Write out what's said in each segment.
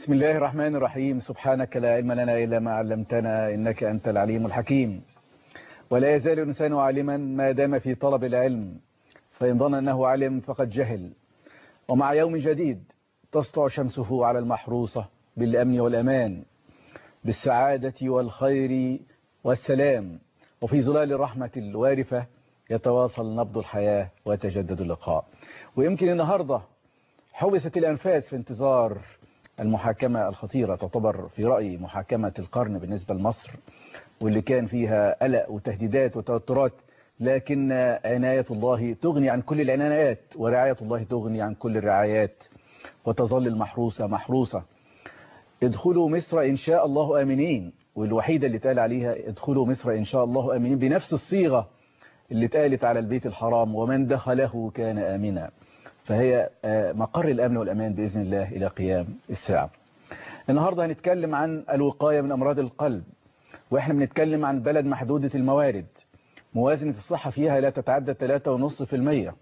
بسم الله الرحمن الرحيم سبحانك لا علم لنا إلا ما علمتنا إنك أنت العليم الحكيم ولا يزال الإنسان عالما ما دام في طلب العلم فإن ظن أنه علم فقد جهل ومع يوم جديد تسطع شمسه على المحروسة بالأمن والأمان بالسعادة والخير والسلام وفي ظلال الرحمة الوارفة يتواصل نبض الحياة ويتجدد اللقاء ويمكن النهاردة حبست الأنفاس في انتظار المحاكمة الخطيرة تعتبر في رأيي محاكمة القرن بالنسبة لمصر واللي كان فيها قلق وتهديدات وتوترات لكن عناية الله تغني عن كل العنايات ورعاية الله تغني عن كل الرعايات وتظل المحروسة محروسة ادخلوا مصر إن شاء الله آمنين والوحيدة اللي تقال عليها ادخلوا مصر إن شاء الله آمنين بنفس الصيغة اللي اتقالت على البيت الحرام ومن دخله كان آمنا فهي مقر الأمن والأمان بإذن الله إلى قيام الساعة النهاردة هنتكلم عن الوقاية من أمراض القلب وإحنا بنتكلم عن بلد محدودة الموارد موازنة الصحة فيها لا تتعدى 3.5%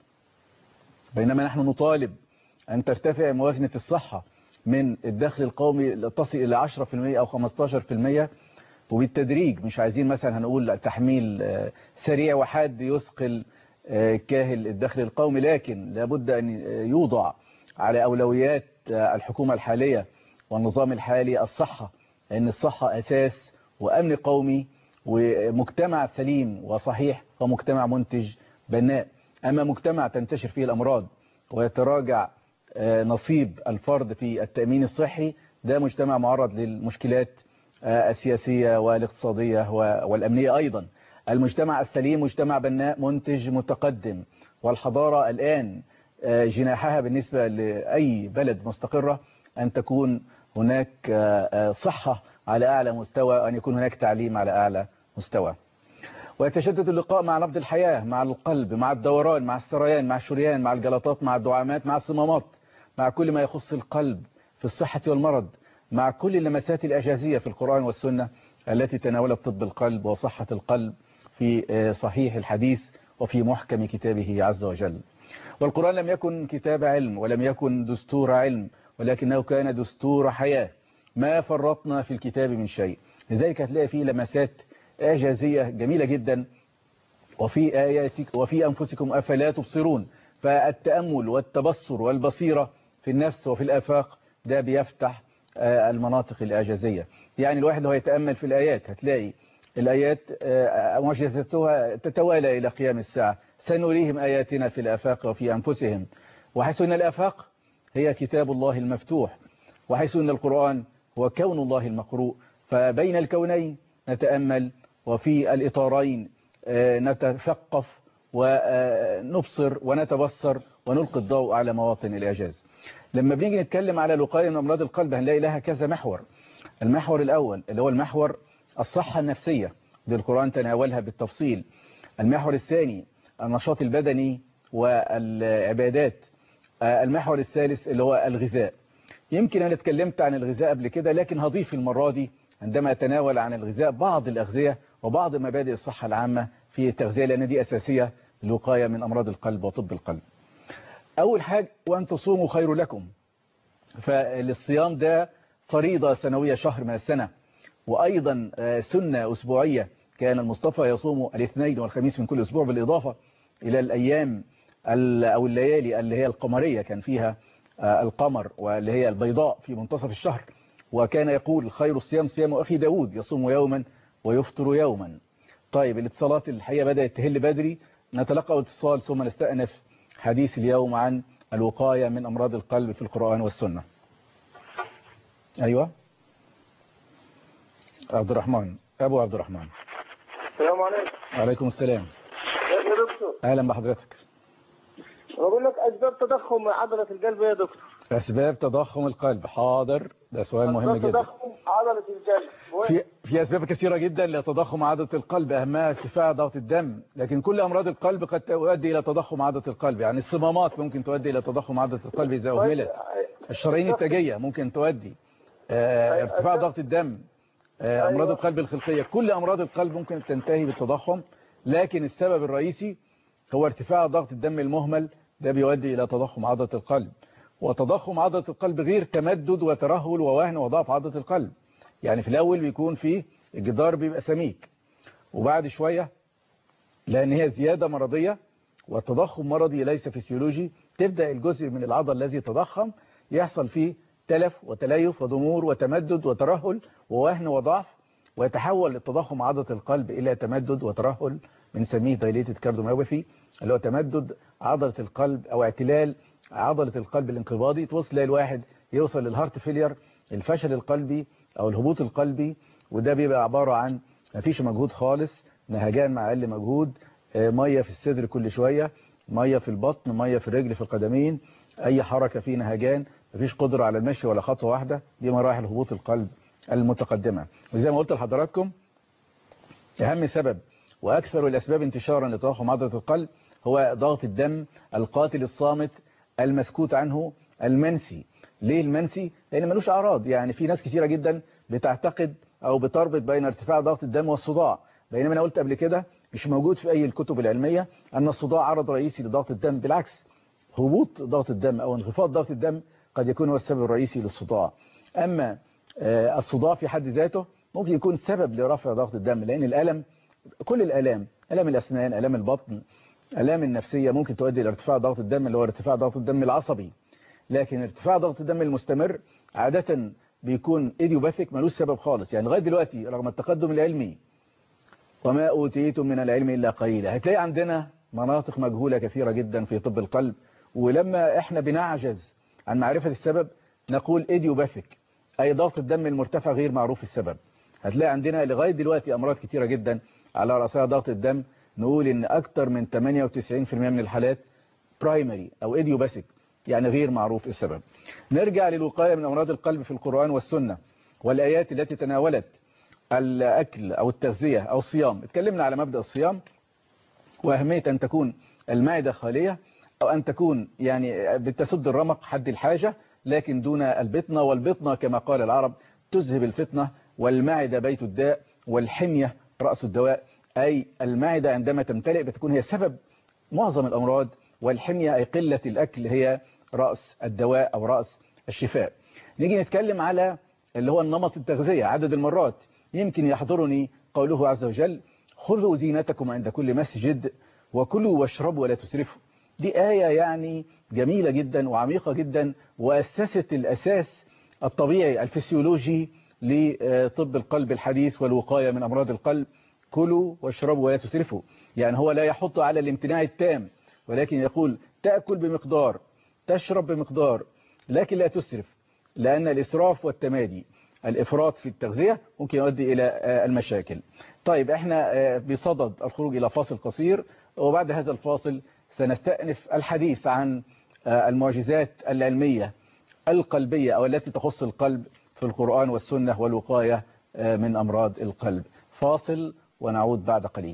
بينما نحن نطالب أن ترتفع موازنة الصحة من الدخل القومي تصل إلى 10% أو 15% وبالتدريج مش عايزين مثلا هنقول تحميل سريع وحاد يثقل كاهل الدخل القومي لكن لابد أن يوضع على أولويات الحكومة الحالية والنظام الحالي الصحة لأن الصحة أساس وأمن قومي ومجتمع سليم وصحيح ومجتمع منتج بناء أما مجتمع تنتشر فيه الأمراض ويتراجع نصيب الفرد في التأمين الصحي ده مجتمع معرض للمشكلات السياسية والاقتصادية والأمنية أيضا المجتمع السليم مجتمع بناء منتج متقدم والحضارة الآن جناحها بالنسبة لأي بلد مستقرة أن تكون هناك صحة على أعلى مستوى أن يكون هناك تعليم على أعلى مستوى ويتشدد اللقاء مع نبض الحياة مع القلب مع الدوران مع السريان مع الشريان مع الجلطات مع الدعامات مع الصمامات مع كل ما يخص القلب في الصحة والمرض مع كل اللمسات الإعجازية في القرآن والسنة التي تناولت طب القلب وصحة القلب في صحيح الحديث وفي محكم كتابه عز وجل والقرآن لم يكن كتاب علم ولم يكن دستور علم ولكنه كان دستور حياة ما فرطنا في الكتاب من شيء لذلك هتلاقي فيه لمسات إعجازية جميلة جدا وفي آياتك وفي أنفسكم أفلا تبصرون فالتأمل والتبصر والبصيرة في النفس وفي الآفاق ده بيفتح المناطق الإعجازية يعني الواحد لو يتأمل في الآيات هتلاقي الآيات معجزتها تتوالى إلى قيام الساعة سنريهم آياتنا في الآفاق وفي أنفسهم وحيث أن الآفاق هي كتاب الله المفتوح وحيث أن القرآن هو كون الله المقروء فبين الكونين نتأمل وفي الإطارين نتثقف ونبصر ونتبصر ونلقي الضوء على مواطن الإعجاز لما بنيجي نتكلم على الوقاية من أمراض القلب هنلاقي لها كذا محور المحور الأول اللي هو المحور الصحة النفسية دي القرآن تناولها بالتفصيل المحور الثاني النشاط البدني والعبادات المحور الثالث اللي هو الغذاء يمكن أنا اتكلمت عن الغذاء قبل كده لكن هضيف المرة دي عندما أتناول عن الغذاء بعض الأغذية وبعض مبادئ الصحة العامة في التغذية لأن دي أساسية للوقاية من أمراض القلب وطب القلب أول حاجة وأن تصوموا خير لكم فالصيام ده فريضة سنوية شهر من السنة وأيضا سنة أسبوعية كان المصطفى يصوم الاثنين والخميس من كل أسبوع بالإضافة إلى الأيام أو الليالي اللي هي القمرية كان فيها القمر واللي هي البيضاء في منتصف الشهر وكان يقول خير الصيام صيام أخي داود يصوم يوما ويفطر يوما طيب الاتصالات الحقيقة بدأت تهل بدري نتلقى اتصال ثم نستأنف حديث اليوم عن الوقاية من أمراض القلب في القرآن والسنة أيوة عبد الرحمن أبو عبد الرحمن السلام عليكم عليكم السلام يا دكتور أهلا بحضرتك بقول لك أسباب تضخم عضلة القلب يا دكتور أسباب تضخم القلب حاضر ده سؤال مهم أسباب جدا تضخم عضلة القلب في في أسباب كثيرة جدا لتضخم عضلة القلب أهمها ارتفاع ضغط الدم لكن كل أمراض القلب قد تؤدي إلى تضخم عضلة القلب يعني الصمامات ممكن تؤدي إلى تضخم عضلة القلب إذا أهملت الشرايين التاجية ممكن تؤدي آه، ارتفاع ضغط الدم آه، أمراض أيوة. القلب الخلقية كل أمراض القلب ممكن تنتهي بالتضخم لكن السبب الرئيسي هو ارتفاع ضغط الدم المهمل ده بيؤدي إلى تضخم عضلة القلب وتضخم عضلة القلب غير تمدد وترهل ووهن وضعف عضلة القلب يعني في الأول بيكون فيه الجدار بيبقى سميك وبعد شوية لأن هي زيادة مرضية والتضخم مرضي ليس فسيولوجي تبدأ الجزء من العضل الذي تضخم يحصل فيه تلف وتليف وضمور وتمدد وترهل ووهن وضعف ويتحول التضخم عضلة القلب إلى تمدد وترهل بنسميه دايليتد كارديوميوباثي اللي هو تمدد عضلة القلب أو اعتلال عضلة القلب الانقباضي توصل الواحد يوصل للهارت فيلير الفشل القلبي أو الهبوط القلبي وده بيبقى عبارة عن مفيش مجهود خالص نهجان مع أقل مجهود مية في الصدر كل شوية مية في البطن مية في الرجل في القدمين أي حركة فيه نهجان مفيش قدرة على المشي ولا خطوة واحدة دي مراحل هبوط القلب المتقدمة وزي ما قلت لحضراتكم أهم سبب وأكثر الأسباب انتشارا لتضخم عضلة القلب هو ضغط الدم القاتل الصامت المسكوت عنه المنسي ليه المنسي؟ لأن ملوش أعراض يعني في ناس كثيرة جدا بتعتقد أو بتربط بين ارتفاع ضغط الدم والصداع بينما أنا قلت قبل كده مش موجود في أي الكتب العلمية أن الصداع عرض رئيسي لضغط الدم بالعكس هبوط ضغط الدم أو انخفاض ضغط الدم قد يكون هو السبب الرئيسي للصداع أما الصداع في حد ذاته ممكن يكون سبب لرفع ضغط الدم لأن الألم كل الألام ألم الأسنان ألم البطن ألام النفسية ممكن تؤدي إلى ارتفاع ضغط الدم اللي هو ارتفاع ضغط الدم العصبي لكن ارتفاع ضغط الدم المستمر عادة بيكون ايديوباثيك ملوش سبب خالص يعني لغاية دلوقتي رغم التقدم العلمي وما أوتيتم من العلم إلا قليلا هتلاقي عندنا مناطق مجهولة كثيرة جدا في طب القلب ولما احنا بنعجز عن معرفة السبب نقول ايديوباثيك أي ضغط الدم المرتفع غير معروف السبب هتلاقي عندنا لغاية دلوقتي أمراض كثيرة جدا على رأسها ضغط الدم نقول إن أكثر من 98% من الحالات برايمري أو ايديوباثيك يعني غير معروف السبب نرجع للوقاية من أمراض القلب في القرآن والسنة والآيات التي تناولت الأكل أو التغذية أو الصيام اتكلمنا على مبدأ الصيام وأهمية أن تكون المعدة خالية أو أن تكون يعني بتسد الرمق حد الحاجة لكن دون البطنة والبطنة كما قال العرب تذهب الفتنة والمعدة بيت الداء والحمية رأس الدواء أي المعدة عندما تمتلئ بتكون هي سبب معظم الأمراض والحمية أي قلة الأكل هي رأس الدواء أو رأس الشفاء نيجي نتكلم على اللي هو النمط التغذية عدد المرات يمكن يحضرني قوله عز وجل خذوا زينتكم عند كل مسجد وكلوا واشربوا ولا تسرفوا دي آية يعني جميلة جدا وعميقة جدا وأسست الأساس الطبيعي الفسيولوجي لطب القلب الحديث والوقاية من أمراض القلب كلوا واشربوا ولا تسرفوا يعني هو لا يحط على الامتناع التام ولكن يقول تأكل بمقدار تشرب بمقدار لكن لا تسرف لأن الإسراف والتمادي الإفراط في التغذية ممكن يؤدي إلى المشاكل طيب احنا بصدد الخروج إلى فاصل قصير وبعد هذا الفاصل سنستأنف الحديث عن المعجزات العلمية القلبية أو التي تخص القلب في القرآن والسنة والوقاية من أمراض القلب فاصل ونعود بعد قليل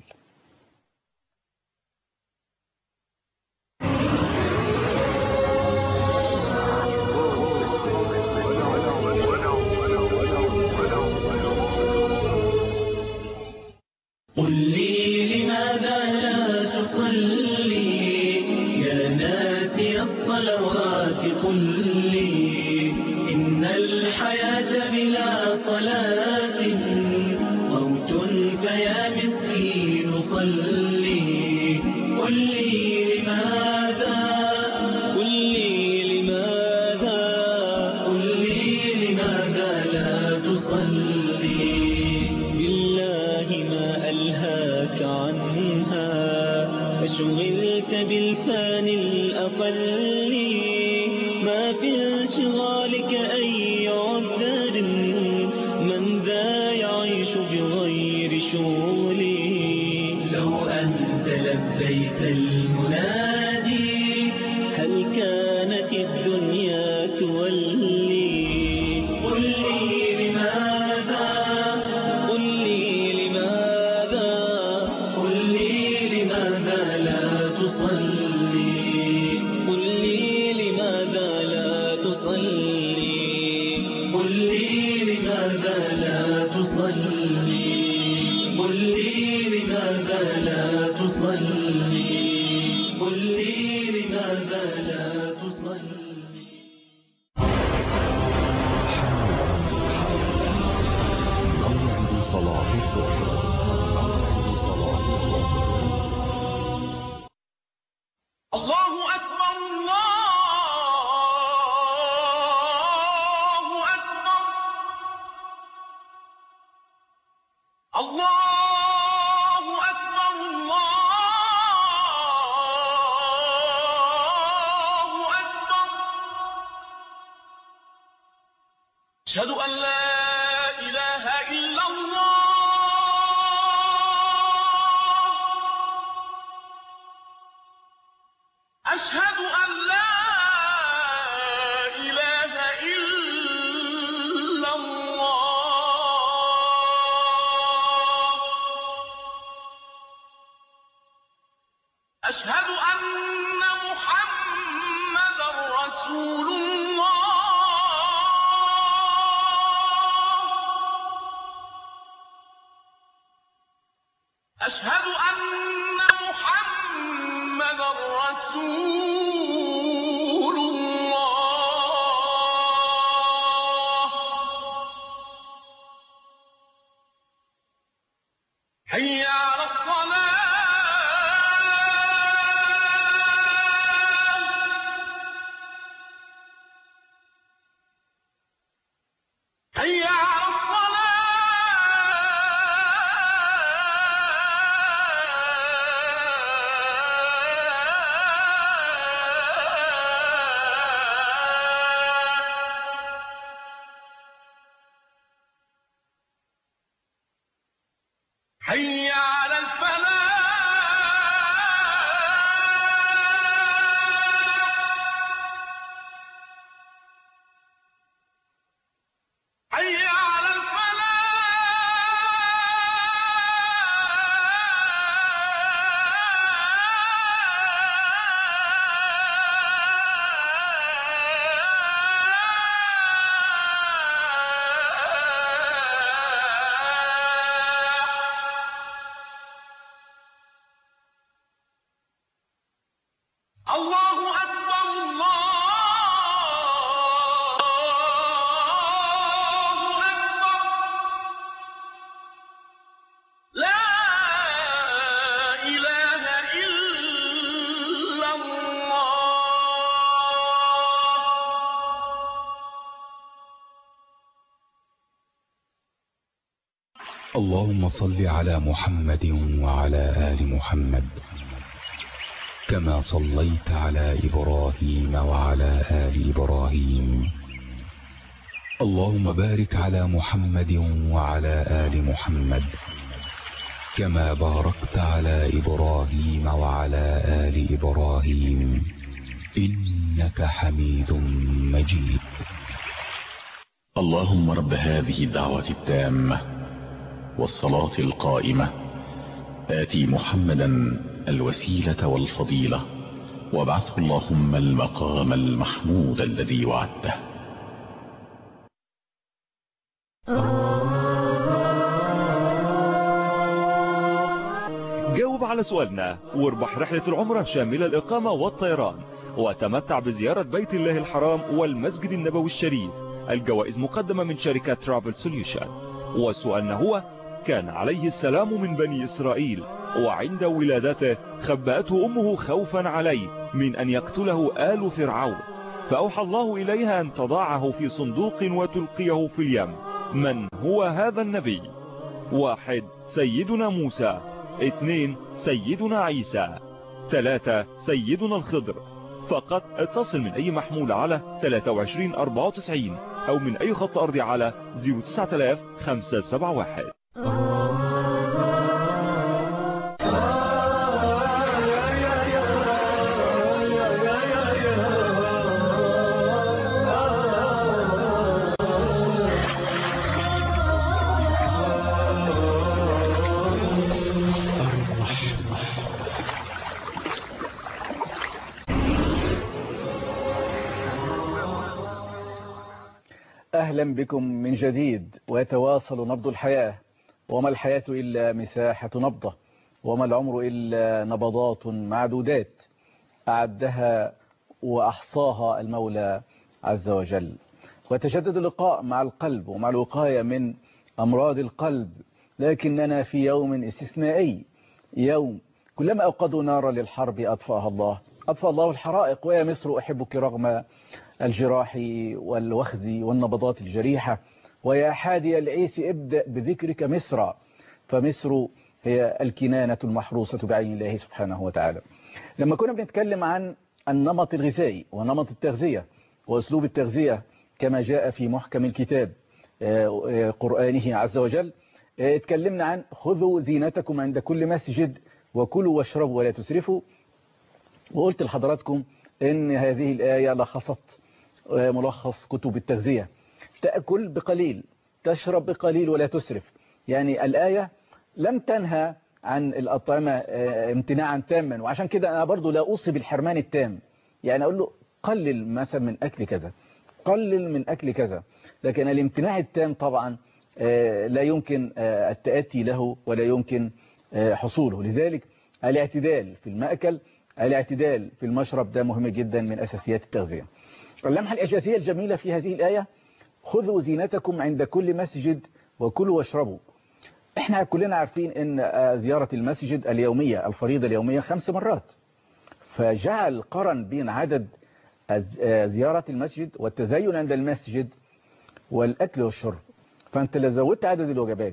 قل لي لماذا لا تصلي يا ناسي الصلوات قل لي إن الحياة بلا صلاة موت فيا مسكين صلي قل لي لماذا قل لي لماذا قل لي لماذا لا تصلي بالله ما ألهاك عنها أشغلت بالفان الأقل ما في انشغالك أي عذر من ذا يعيش بغير شغلي لو أنت لبيت المنادي هل كانت الدنيا تولي قل لي لماذا قل لي لماذا قل لي لماذا لا تصلي قل لي لماذا لا تصلي قل لي لماذا لا تصلي قل لي لماذا لا تصلي قل لي لماذا لا تصلي الله أكبر الله أكبر أشهد أن لا إله إلا الله أشهد أن لا إله إلا الله أشهد أن محمدا رسول الله أشهد أن محمدا رسول الله حي على الصلاة حي على الصلاة حي على الفلاح حي على الفلاح الله أكبر الله أكبر لا إله إلا الله اللهم صل على محمد وعلى آل محمد كما صليت على إبراهيم وعلى آل إبراهيم اللهم بارك على محمد وعلى آل محمد كما باركت على إبراهيم وعلى آل إبراهيم إنك حميد مجيد اللهم رب هذه الدعوة التامة والصلاة القائمة آتي محمدا الوسيلة والفضيلة وابعثه اللهم المقام المحمود الذي وعدته جاوب على سؤالنا واربح رحلة العمرة شاملة الإقامة والطيران وتمتع بزيارة بيت الله الحرام والمسجد النبوي الشريف الجوائز مقدمة من شركة ترافل سوليوشن وسؤالنا هو كان عليه السلام من بني إسرائيل وعند ولادته خبأته أمه خوفا عليه من أن يقتله آل فرعون فأوحى الله إليها أن تضعه في صندوق وتلقيه في اليم من هو هذا النبي واحد سيدنا موسى اثنين سيدنا عيسى ثلاثة سيدنا الخضر فقط اتصل من أي محمول على 2394 أو من أي خط أرضي على 09571 أهلا بكم من جديد ويتواصل نبض الحياة وما الحياة إلا مساحة نبضة وما العمر إلا نبضات معدودات أعدها وأحصاها المولى عز وجل وتجدد اللقاء مع القلب ومع الوقاية من أمراض القلب لكننا في يوم استثنائي يوم كلما أوقدوا نارا للحرب أطفأها الله أطفأ الله الحرائق ويا مصر أحبك رغم الجراح والوخز والنبضات الجريحة ويا حادي العيس ابدأ بذكرك مصر فمصر هي الكنانة المحروسة بعين الله سبحانه وتعالى لما كنا بنتكلم عن النمط الغذائي ونمط التغذية وأسلوب التغذية كما جاء في محكم الكتاب قرآنه عز وجل اتكلمنا عن خذوا زينتكم عند كل مسجد وكلوا واشربوا ولا تسرفوا وقلت لحضراتكم ان هذه الآية لخصت ملخص كتب التغذية تأكل بقليل تشرب بقليل ولا تسرف يعني الآية لم تنهى عن الأطعمة امتناعا تاما وعشان كده أنا برضو لا أوصي بالحرمان التام يعني أقول له قلل مثلا من أكل كذا قلل من أكل كذا لكن الامتناع التام طبعا لا يمكن التأتي له ولا يمكن حصوله لذلك الاعتدال في المأكل الاعتدال في المشرب ده مهم جدا من أساسيات التغذية اللمحة الإعجازية الجميلة في هذه الآية خذوا زينتكم عند كل مسجد وكلوا واشربوا احنا كلنا عارفين ان زيارة المسجد اليومية الفريضة اليومية خمس مرات فجعل قرن بين عدد زيارة المسجد والتزين عند المسجد والأكل والشرب فأنت لو زودت عدد الوجبات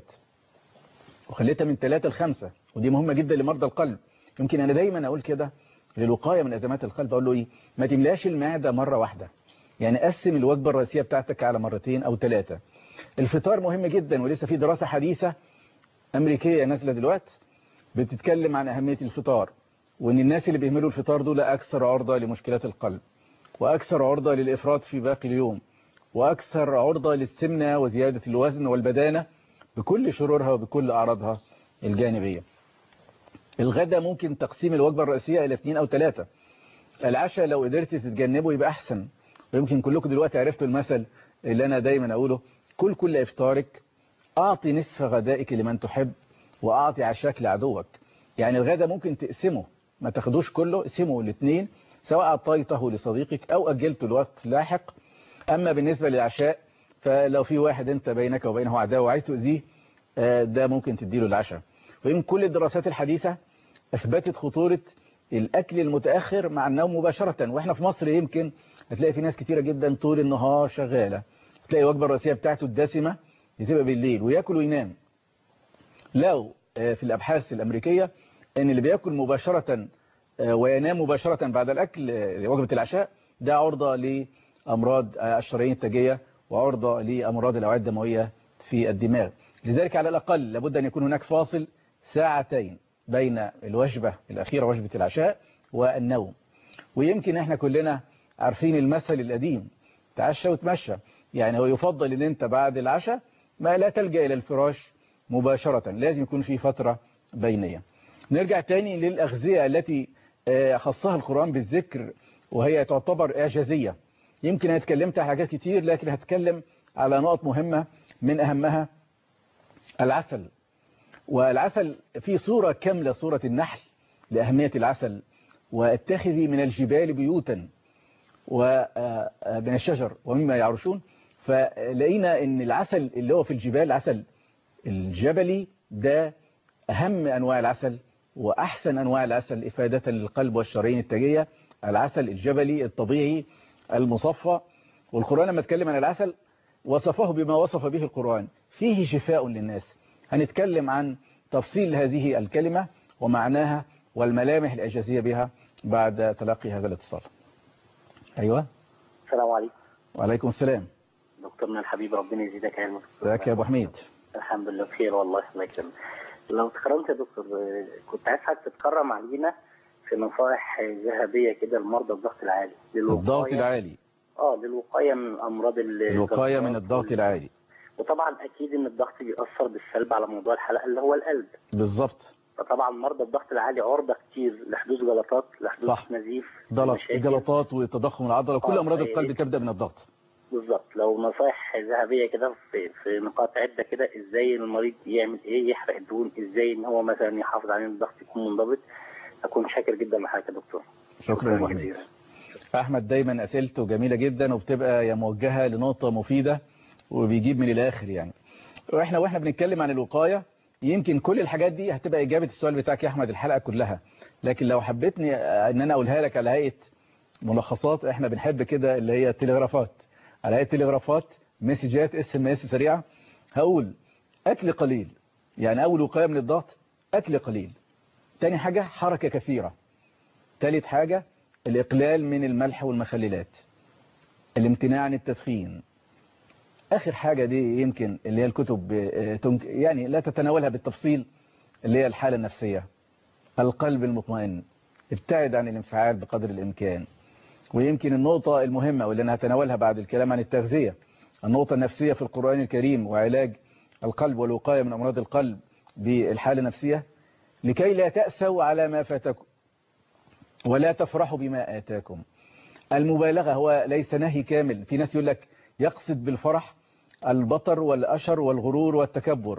وخليتها من ثلاثة لخمسة ودي مهمة جدا لمرضى القلب يمكن أنا دايما أقول كده للوقاية من أزمات القلب أقول له إيه ما تملاش المعدة مرة واحدة يعني قسم الوجبة الرئيسية بتاعتك على مرتين أو ثلاثة الفطار مهم جدا ولسه في دراسة حديثة أمريكية نازلة دلوقتي بتتكلم عن أهمية الفطار وأن الناس اللي بيهملوا الفطار دول أكثر عرضة لمشكلات القلب وأكثر عرضة للإفراط في باقي اليوم وأكثر عرضة للسمنة وزيادة الوزن والبدانة بكل شرورها وبكل أعراضها الجانبية الغدا ممكن تقسيم الوجبة الرئيسية إلى اثنين أو ثلاثة العشاء لو قدرت تتجنبه يبقى أحسن ويمكن كلكم دلوقتي عرفتوا المثل اللي أنا دايما أقوله كل كل إفطارك أعطي نصف غدائك لمن تحب وأعطي عشاك لعدوك يعني الغدا ممكن تقسمه ما تاخدوش كله اقسمه الاثنين سواء أعطيته لصديقك أو أجلته لوقت لاحق أما بالنسبة للعشاء فلو في واحد أنت بينك وبينه عداوة وعايز تؤذيه ده ممكن تديله العشاء ويمكن كل الدراسات الحديثة أثبتت خطورة الأكل المتأخر مع النوم مباشرة وإحنا في مصر يمكن هتلاقي في ناس كتيرة جدا طول النهار شغالة تلاقي الوجبة الرئيسية بتاعته الدسمة بتبقى بالليل وياكل وينام لو في الأبحاث الأمريكية أن اللي بياكل مباشرة وينام مباشرة بعد الأكل وجبة العشاء ده عرضة لأمراض الشرايين التاجية وعرضة لأمراض الأوعية الدموية في الدماغ لذلك على الأقل لابد أن يكون هناك فاصل ساعتين بين الوجبة الأخيرة وجبة العشاء والنوم ويمكن احنا كلنا عارفين المثل القديم تعشى وتمشى يعني هو يفضل ان انت بعد العشاء ما لا تلجأ الى الفراش مباشرة لازم يكون في فترة بينية نرجع تاني للأغذية التي خصها القرآن بالذكر وهي تعتبر إعجازية يمكن أنا اتكلمت على حاجات كتير لكن هتكلم على نقط مهمة من أهمها العسل والعسل في صورة كاملة صورة النحل لأهمية العسل واتخذي من الجبال بيوتا ومن الشجر ومما يعرشون فلقينا ان العسل اللي هو في الجبال العسل الجبلي ده أهم أنواع العسل وأحسن أنواع العسل إفادة للقلب والشرايين التاجية العسل الجبلي الطبيعي المصفى والقرآن لما اتكلم عن العسل وصفه بما وصف به القرآن فيه شفاء للناس هنتكلم عن تفصيل هذه الكلمة ومعناها والملامح الإعجازية بها بعد تلقي هذا الاتصال أيوة السلام عليكم وعليكم السلام دكتورنا الحبيب ربنا يزيدك علما ازيك يا أبو حميد الحمد لله بخير والله الله يكرمك لو تكرمت يا دكتور كنت عايز حضرتك تتكرم علينا في نصائح ذهبيه كده لمرضى الضغط العالي الضغط العالي اه للوقايه من امراض الوقايه من الضغط العالي وطبعا اكيد ان الضغط بيأثر بالسلب على موضوع الحلقه اللي هو القلب بالظبط فطبعا مرضى الضغط العالي عرضه كتير لحدوث جلطات لحدوث صح. نزيف جلط مشاكل. جلطات وتضخم العضله كل آه، امراض هي القلب دي. تبدا من الضغط بالظبط لو نصايح ذهبيه كده في في نقاط عده كده ازاي المريض يعمل ايه يحرق الدهون ازاي ان هو مثلا يحافظ على ان الضغط يكون منضبط اكون شاكر جدا لحضرتك يا دكتور شكرا يا ابو حميد جزيلا. احمد دايما اسئلته جميله جدا وبتبقى يا موجهه لنقطه مفيده وبيجيب من الاخر يعني واحنا واحنا بنتكلم عن الوقايه يمكن كل الحاجات دي هتبقى اجابه السؤال بتاعك يا احمد الحلقه كلها لكن لو حبيتني ان انا اقولها لك على هيئه ملخصات احنا بنحب كده اللي هي تلغرافات على هيئه تلغرافات مسجات اس ام اس سريعه هقول اكل قليل يعني أول وقاية من الضغط أكل قليل تاني حاجة حركة كثيرة تالت حاجة الإقلال من الملح والمخللات الامتناع عن التدخين آخر حاجة دي يمكن اللي هي الكتب آه، تنك- يعني لا تتناولها بالتفصيل اللي هي الحالة النفسية القلب المطمئن ابتعد عن الانفعال بقدر الإمكان ويمكن النقطة المهمة واللي أنا هتناولها بعد الكلام عن التغذية النقطة النفسية في القرآن الكريم وعلاج القلب والوقاية من أمراض القلب بالحالة النفسية لكي لا تأسوا على ما فاتكم ولا تفرحوا بما آتاكم المبالغة هو ليس نهي كامل في ناس يقول لك يقصد بالفرح البطر والأشر والغرور والتكبر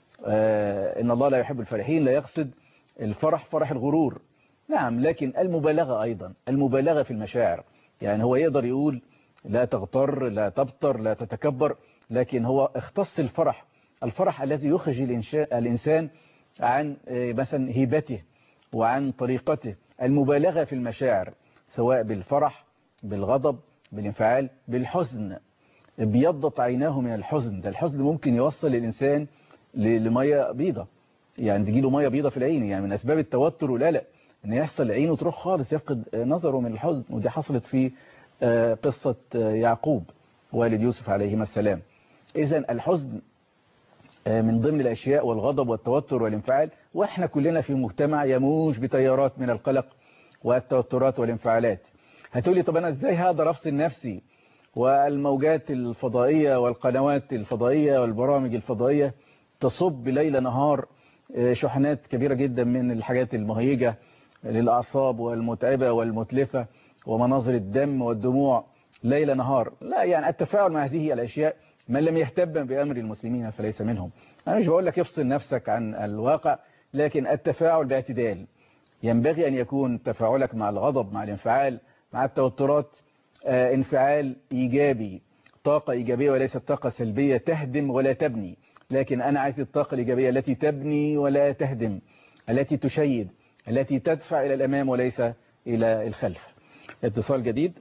آه إن الله لا يحب الفرحين لا يقصد الفرح فرح الغرور نعم لكن المبالغة أيضا المبالغة في المشاعر يعني هو يقدر يقول لا تغتر لا تبطر لا تتكبر لكن هو اختص الفرح الفرح الذي يخرج الإنشاء- الإنسان عن آه، مثلا هيبته وعن طريقته المبالغة في المشاعر سواء بالفرح بالغضب بالانفعال بالحزن ابيضت عيناه من الحزن ده الحزن ممكن يوصل الإنسان ل- لمية بيضة يعني تجيله مية بيضة في العين يعني من أسباب التوتر والقلق ان يحصل عينه تروح خالص يفقد آه، نظره من الحزن ودي حصلت في آه، قصة آه، يعقوب والد يوسف عليهما السلام إذا الحزن آه، من ضمن الأشياء والغضب والتوتر والانفعال وإحنا كلنا في مجتمع يموج بتيارات من القلق والتوترات والانفعالات هتقولي طب أنا إزاي هقدر أفصل نفسي والموجات الفضائية والقنوات الفضائية والبرامج الفضائية تصب ليل نهار آه، شحنات كبيرة جدا من الحاجات المهيجة للأعصاب والمتعبة والمتلفة ومناظر الدم والدموع ليل نهار لا يعني التفاعل مع هذه الأشياء من لم يهتم بأمر المسلمين فليس منهم أنا مش بقول لك افصل نفسك عن الواقع لكن التفاعل باعتدال ينبغي أن يكون تفاعلك مع الغضب مع الانفعال مع التوترات آه، انفعال إيجابي طاقة إيجابية وليست طاقة سلبية تهدم ولا تبني لكن أنا عايز الطاقة الإيجابية التي تبني ولا تهدم التي تشيد التي تدفع إلى الأمام وليس إلى الخلف اتصال جديد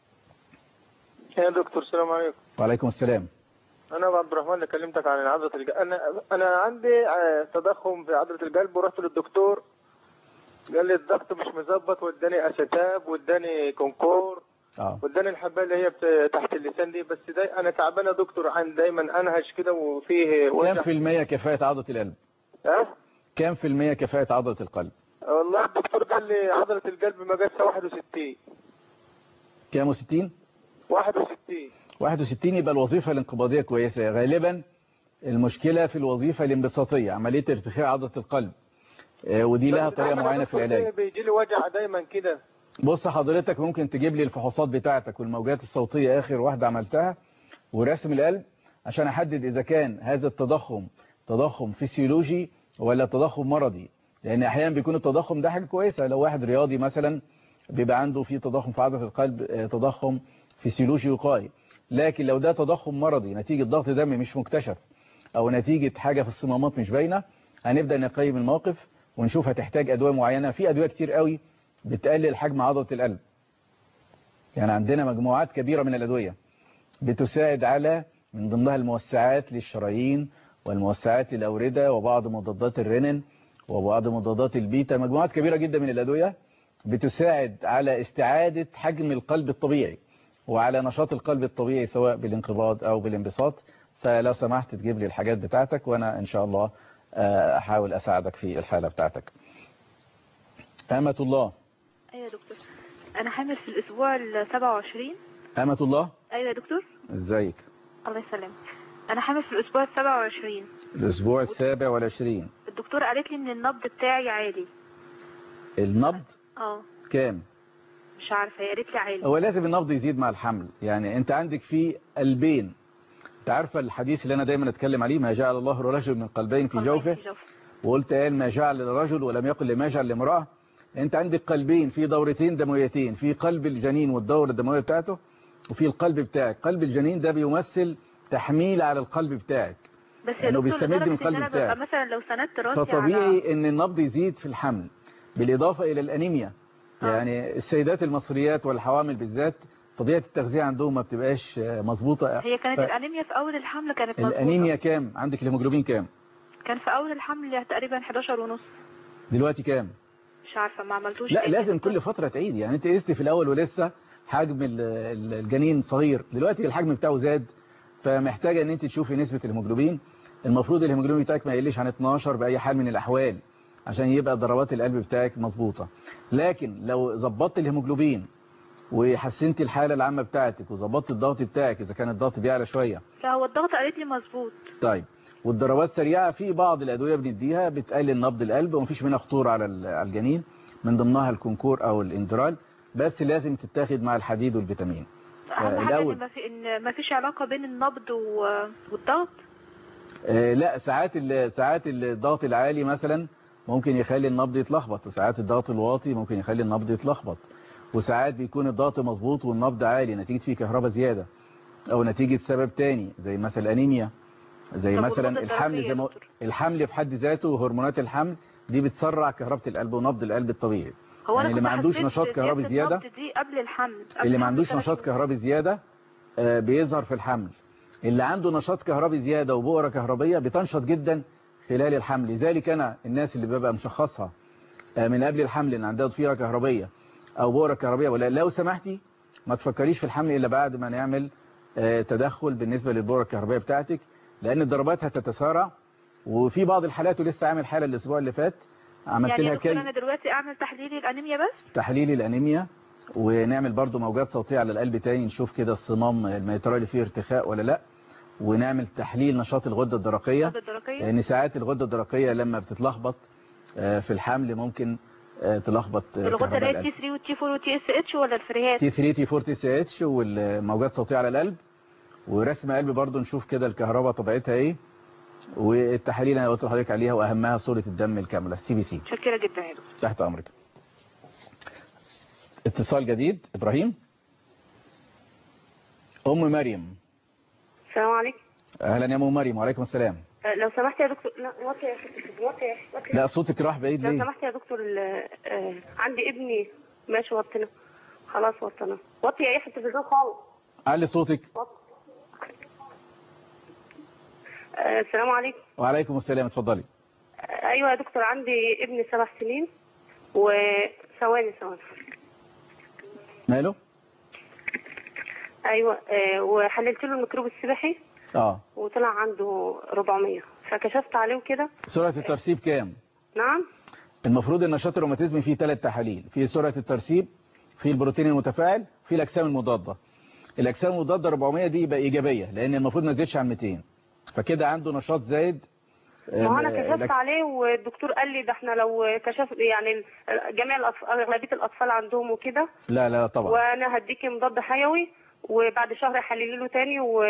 يا دكتور السلام عليكم وعليكم السلام انا ابو عبد الرحمن اللي كلمتك عن عضله القلب انا انا عندي آه، تضخم في عضله القلب ورحت للدكتور قال لي الضغط مش مظبط واداني اسيتاب واداني كونكور اه واداني الحبايه اللي هي بت- تحت اللسان دي بس داي انا تعبان يا دكتور عن دايما انهش كده وفيه كم وجع في المية كفاءة عضلة القلب ها كم في المية كفاءة عضلة القلب والله الدكتور قال لي عضله القلب مقاسها 61 كام وستين 61 61 يبقى الوظيفة الانقباضية كويسة غالبا المشكلة في الوظيفة الانبساطية عملية ارتخاء عضلة القلب آه، ودي لها بس طريقة دايماً يا معينة في دكتور العلاج بيجي لي وجع دايما كده بص حضرتك ممكن تجيب لي الفحوصات بتاعتك والموجات الصوتية آخر واحدة عملتها ورسم القلب عشان أحدد إذا كان هذا التضخم تضخم فسيولوجي ولا تضخم مرضي لأن أحيانا بيكون التضخم ده حاجة كويسة لو واحد رياضي مثلا بيبقى عنده في تضخم في عضلة القلب آه، تضخم فسيولوجي وقائي لكن لو ده تضخم مرضي نتيجة ضغط دم مش مكتشف أو نتيجة حاجة في الصمامات مش باينة هنبدأ نقيم الموقف ونشوف هتحتاج أدوية معينة في أدوية كتير قوي بتقلل حجم عضلة القلب يعني عندنا مجموعات كبيرة من الأدوية بتساعد على من ضمنها الموسعات للشرايين والموسعات للأوردة وبعض مضادات الرنين وبعض مضادات البيتا مجموعات كبيرة جدا من الأدوية بتساعد على استعادة حجم القلب الطبيعي وعلى نشاط القلب الطبيعي سواء بالانقباض أو بالانبساط فلو سمحت تجيب لي الحاجات بتاعتك وأنا إن شاء الله آه، أحاول أساعدك في الحالة بتاعتك أمة الله ايوه يا دكتور انا حامل في الاسبوع ال 27 أمة الله ايوه يا دكتور ازيك الله يسلمك انا حامل في الاسبوع ال 27 الأسبوع السابع والعشرين الدكتور قالت لي ان النبض بتاعي عالي النبض اه كام مش عارفه هي قالت لي عالي هو لازم النبض يزيد مع الحمل يعني انت عندك في قلبين انت عارفه الحديث اللي انا دايما اتكلم عليه ما جعل الله رجل من قلبين في جوفه وقلت قال ما جعل للرجل ولم يقل لما جعل لامرأة انت عندك قلبين في دورتين دمويتين في قلب الجنين والدورة الدموية بتاعته وفي القلب بتاعك قلب الجنين ده بيمثل تحميل على القلب بتاعك بس يا لأنه دكتور بيستمد من لدرجة ان القلب انا ببقى بتاعك مثلا لو سندت راسي على فطبيعي ان النبض يزيد في الحمل بالإضافة إلى الأنيميا يعني السيدات المصريات والحوامل بالذات طبيعة التغذية عندهم ما بتبقاش مظبوطة هي كانت ف- الانيميا في اول الحمل كانت مظبوطه الأنيميا كام عندك الهيموجلوبين كام كان في اول الحمل تقريبا 11 ونص دلوقتي كام مش عارفه ما عملتوش لا تاني. لازم كل فترة تعيد يعني انت قست في الاول ولسه حجم ال- ال- الجنين صغير دلوقتي الحجم بتاعه زاد فمحتاجة ان انت تشوفي نسبة الهيموجلوبين المفروض الهيموجلوبين بتاعك ما يقلش عن 12 بأي حال من الأحوال عشان يبقى ضربات القلب بتاعك مظبوطة لكن لو ظبطت الهيموجلوبين وحسنتي الحالة العامة بتاعتك وظبطت الضغط بتاعك إذا كان الضغط بيعلى شوية لا هو الضغط قالت لي مظبوط طيب والضربات سريعة في بعض الأدوية بنديها بتقلل نبض القلب ومفيش منها خطورة على ال- على الجنين من ضمنها الكونكور أو الاندرال بس لازم تتاخد مع الحديد والفيتامين اهم حاجه الأول. ان ما في ان ما فيش علاقه بين النبض و- والضغط آه، لا ساعات ال- ساعات الضغط العالي مثلا ممكن يخلي النبض يتلخبط وساعات الضغط الواطي ممكن يخلي النبض يتلخبط وساعات بيكون الضغط مظبوط والنبض عالي نتيجة فيه كهرباء زيادة او نتيجة سبب تاني زي مثلا الانيميا زي طب مثلا والغدة الحمل الدرقية زي ما يا دكتور؟ الحمل في حد ذاته وهرمونات الحمل دي بتسرع كهربة القلب ونبض القلب الطبيعي هو يعني انا اللي كنت ما عندوش حسيت نشاط كهربي زيادة زيادة النبض دي قبل الحمل قبل اللي ما الحمل عندوش بثلاث نشاط شهور. كهربي زيادة آه، بيظهر في الحمل اللي عنده نشاط كهربي زيادة وبؤرة كهربية بتنشط جدا خلال الحمل لذلك أنا الناس اللي ببقى مشخصها آه، من قبل الحمل إن عندها ضفيرة كهربية أو بؤرة كهربية ولا لو سمحتي ما تفكريش في الحمل إلا بعد ما نعمل آه، تدخل بالنسبة للبؤرة الكهربية بتاعتك لأن الضربات هتتسارع وفي بعض الحالات ولسه عامل حالة الأسبوع اللي فات عملت يعني يا لها دكتور كي انا دلوقتي اعمل تحليل الانيميا بس تحليل الانيميا ونعمل برضو موجات صوتية على القلب تاني نشوف كده الصمام الميترالي فيه ارتخاء ولا لا ونعمل تحليل نشاط الغدة الدرقية الغدة الدرقية لان ساعات الغدة الدرقية لما بتتلخبط آه، في الحمل ممكن آه، تلخبط آه، الغدة كهرباء اللي هي القلب تي 3 والتي 4 والتي اس اتش ولا الفريهات تي 3 تي 4 تي سي اتش والموجات صوتية على القلب ورسم قلب برضو نشوف كده الكهرباء طبيعتها ايه والتحاليل انا قلت لحضرتك عليها واهمها صورة الدم الكاملة سي بي سي متشكرة جدا يا دكتور تحت امرك اتصال جديد ابراهيم ام مريم السلام عليكم اهلا يا ام مريم وعليكم السلام آه، لو سمحت يا دكتور لا وطي يا أخي، وطي يا أخي، وطي. لا صوتك راح بعيد لو ليه سمحت يا دكتور ال- آه، عندي ابني ماشي وطنا خلاص وطنا وطي يا يحيى التلفزيون خالص علي صوتك وطي. آه، السلام عليكم وعليكم السلام اتفضلي آه، ايوه يا دكتور عندي ابني سبع سنين وثواني ثواني ماله ايوه آه، وحللت له الميكروب السباحي اه وطلع عنده 400 فكشفت عليه وكده سرعه الترسيب كام نعم المفروض النشاط الروماتيزمي فيه ثلاث تحاليل في سرعه الترسيب في البروتين المتفاعل في الاجسام المضاده الاجسام المضاده 400 دي يبقى ايجابيه لان المفروض ما تزيدش عن 200 فكده عنده نشاط زايد ما هو انا آه، كشفت الأج- عليه والدكتور قال لي ده احنا لو كشف يعني ال- جميع الاطفال اغلبيه الاطفال عندهم وكده لا لا طبعا وانا هديكي مضاد حيوي وبعد شهر احللي له تاني و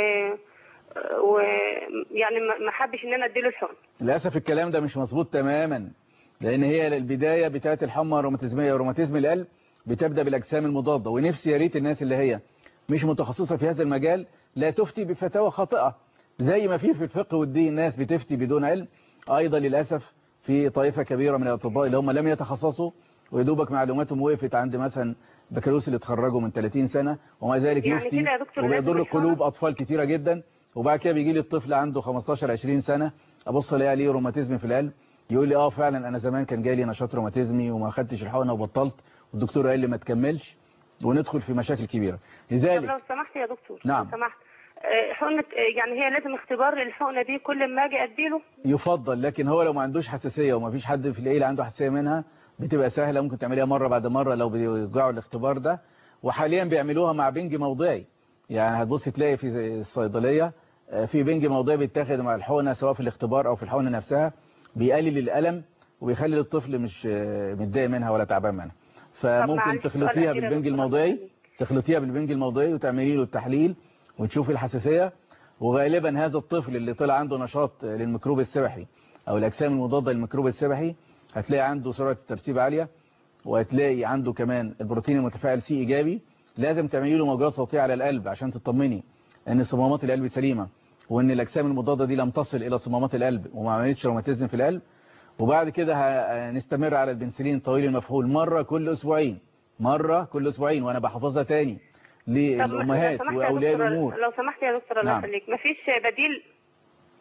و يعني ما ما حبش ان انا اديله الحقن للاسف الكلام ده مش مظبوط تماما لان هي البدايه بتاعه الحمى الروماتيزميه وروماتيزم القلب بتبدا بالاجسام المضاده ونفسي يا ريت الناس اللي هي مش متخصصه في هذا المجال لا تفتي بفتاوى خاطئه زي ما في في الفقه والدين ناس بتفتي بدون علم ايضا للاسف في طائفه كبيره من الاطباء اللي هم لم يتخصصوا ويدوبك معلوماتهم وقفت عند مثلا بكالوريوس اللي اتخرجوا من 30 سنه ومع ذلك يعني يفتي كده يا دكتور وبيضر لازم قلوب اطفال كتيره جدا وبعد كده بيجي لي الطفل عنده 15 20 سنه ابص الاقي عليه روماتيزم في القلب يقول لي اه فعلا انا زمان كان جاي لي نشاط روماتيزمي وما خدتش الحقنه وبطلت والدكتور قال لي ما تكملش وندخل في مشاكل كبيره طب لذلك لو سمحت يا دكتور نعم. لو سمحت آه، حقنه آه، يعني هي لازم اختبار للحقنه دي كل ما اجي اديله يفضل لكن هو لو ما عندوش حساسيه وما فيش حد في العيله عنده حساسيه منها بتبقى سهله ممكن تعمليها مره بعد مره لو بيرجعوا الاختبار ده وحاليا بيعملوها مع بنج موضعي يعني هتبص تلاقي في الصيدليه آه، في بنج موضعي بيتاخد مع الحقنه سواء في الاختبار او في الحقنه نفسها بيقلل الالم وبيخلي الطفل مش آه، متضايق منها ولا تعبان منها فممكن معلش سؤال تخلطيها أخير يا بالبنج دكتور. الموضعي تخلطيها بالبنج الموضعي وتعملي له التحليل وتشوفي الحساسيه وغالبا هذا الطفل اللي طلع عنده نشاط للميكروب السبحي او الاجسام المضاده للميكروب السبحي هتلاقي عنده سرعه الترسيب عاليه وهتلاقي عنده كمان البروتين المتفاعل سي ايجابي لازم تعملي له موجات صوتيه على القلب عشان تطمني ان صمامات القلب سليمه وان الاجسام المضاده دي لم تصل الى صمامات القلب وما عملتش روماتيزم في القلب وبعد كده هنستمر على البنسلين طويل المفعول مره كل اسبوعين مره كل اسبوعين وانا بحفظها تاني طب لو للامهات سمحت يا واولياء دكتور الامور لو سمحت يا دكتور الله نعم. يخليك مفيش بديل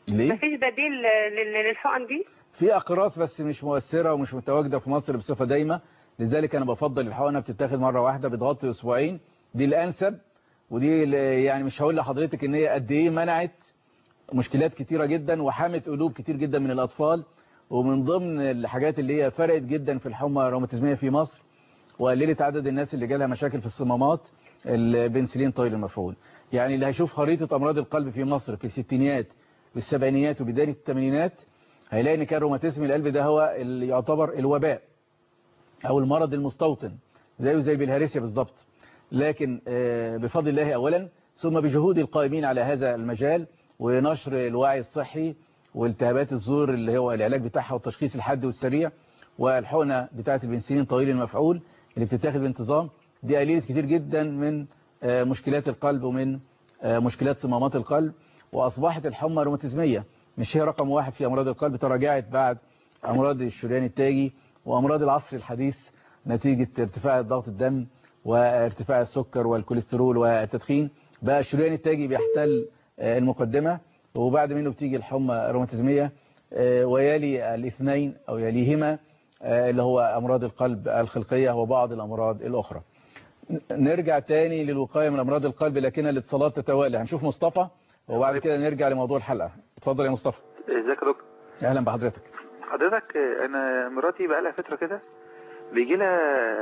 ليه؟ مفيش بديل لل- للحقن دي في أقراص بس مش مؤثرة ومش متواجدة في مصر بصفة دايمة لذلك أنا بفضل الحقنة بتتاخد مرة واحدة بتغطي أسبوعين دي الأنسب ودي ال- يعني مش هقول لحضرتك إن هي قد إيه منعت مشكلات كتيرة جدا وحامت قلوب كتير جدا من الأطفال ومن ضمن الحاجات اللي هي فرقت جدا في الحمى الروماتيزمية في مصر وقللت عدد الناس اللي جالها مشاكل في الصمامات البنسلين طويل المفعول يعني اللي هيشوف خريطة أمراض القلب في مصر في الستينيات والسبعينيات وبداية الثمانينات هيلاقي ان كان روماتيزم القلب ده هو اللي يعتبر الوباء او المرض المستوطن زيه زي بالهارسيا بالظبط لكن آه، بفضل الله اولا ثم بجهود القائمين على هذا المجال ونشر الوعي الصحي والتهابات الزور اللي هو العلاج بتاعها والتشخيص الحاد والسريع والحقنه بتاعه البنسلين طويل المفعول اللي بتتاخد بانتظام دي قليلت كتير جدا من آه، مشكلات القلب ومن آه، مشكلات صمامات القلب واصبحت الحمى الروماتيزميه مش هي رقم واحد في امراض القلب تراجعت بعد امراض الشريان التاجي وامراض العصر الحديث نتيجة ارتفاع ضغط الدم وارتفاع السكر والكوليسترول والتدخين بقى الشريان التاجي بيحتل آه، المقدمة وبعد منه بتيجي الحمى الروماتيزمية آه، ويلي الاثنين او يليهما آه، اللي هو امراض القلب الخلقية وبعض الامراض الاخرى ن- نرجع تاني للوقاية من امراض القلب لكن الاتصالات تتوالى هنشوف مصطفى وبعد كده نرجع لموضوع الحلقة اتفضل يا مصطفى ازيك يا دكتور اهلا بحضرتك حضرتك آه، انا مراتي بقى لها فتره كده بيجي لها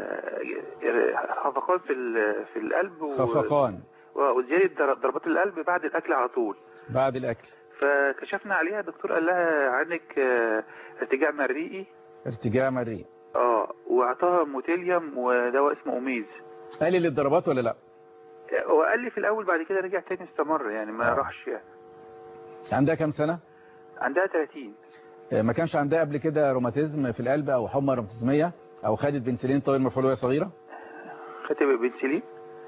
خفقان في ال- في القلب و- خفقان و- وزياده در- ضربات القلب بعد الاكل على طول بعد الاكل فكشفنا عليها الدكتور قال لها عندك آه، ارتجاع مريئي ارتجاع مريء اه واعطاها موتيليوم ودواء اسمه اوميز قلل الضربات ولا لا آه، هو قال لي في الاول بعد كده رجع تاني استمر يعني ما آه. راحش يعني عندها كام سنة عندها 30 آه، ما كانش عندها قبل كده روماتيزم في القلب او حمى روماتيزمية او خدت بنسلين طويل مفعول وهي صغيرة خدت بنسلين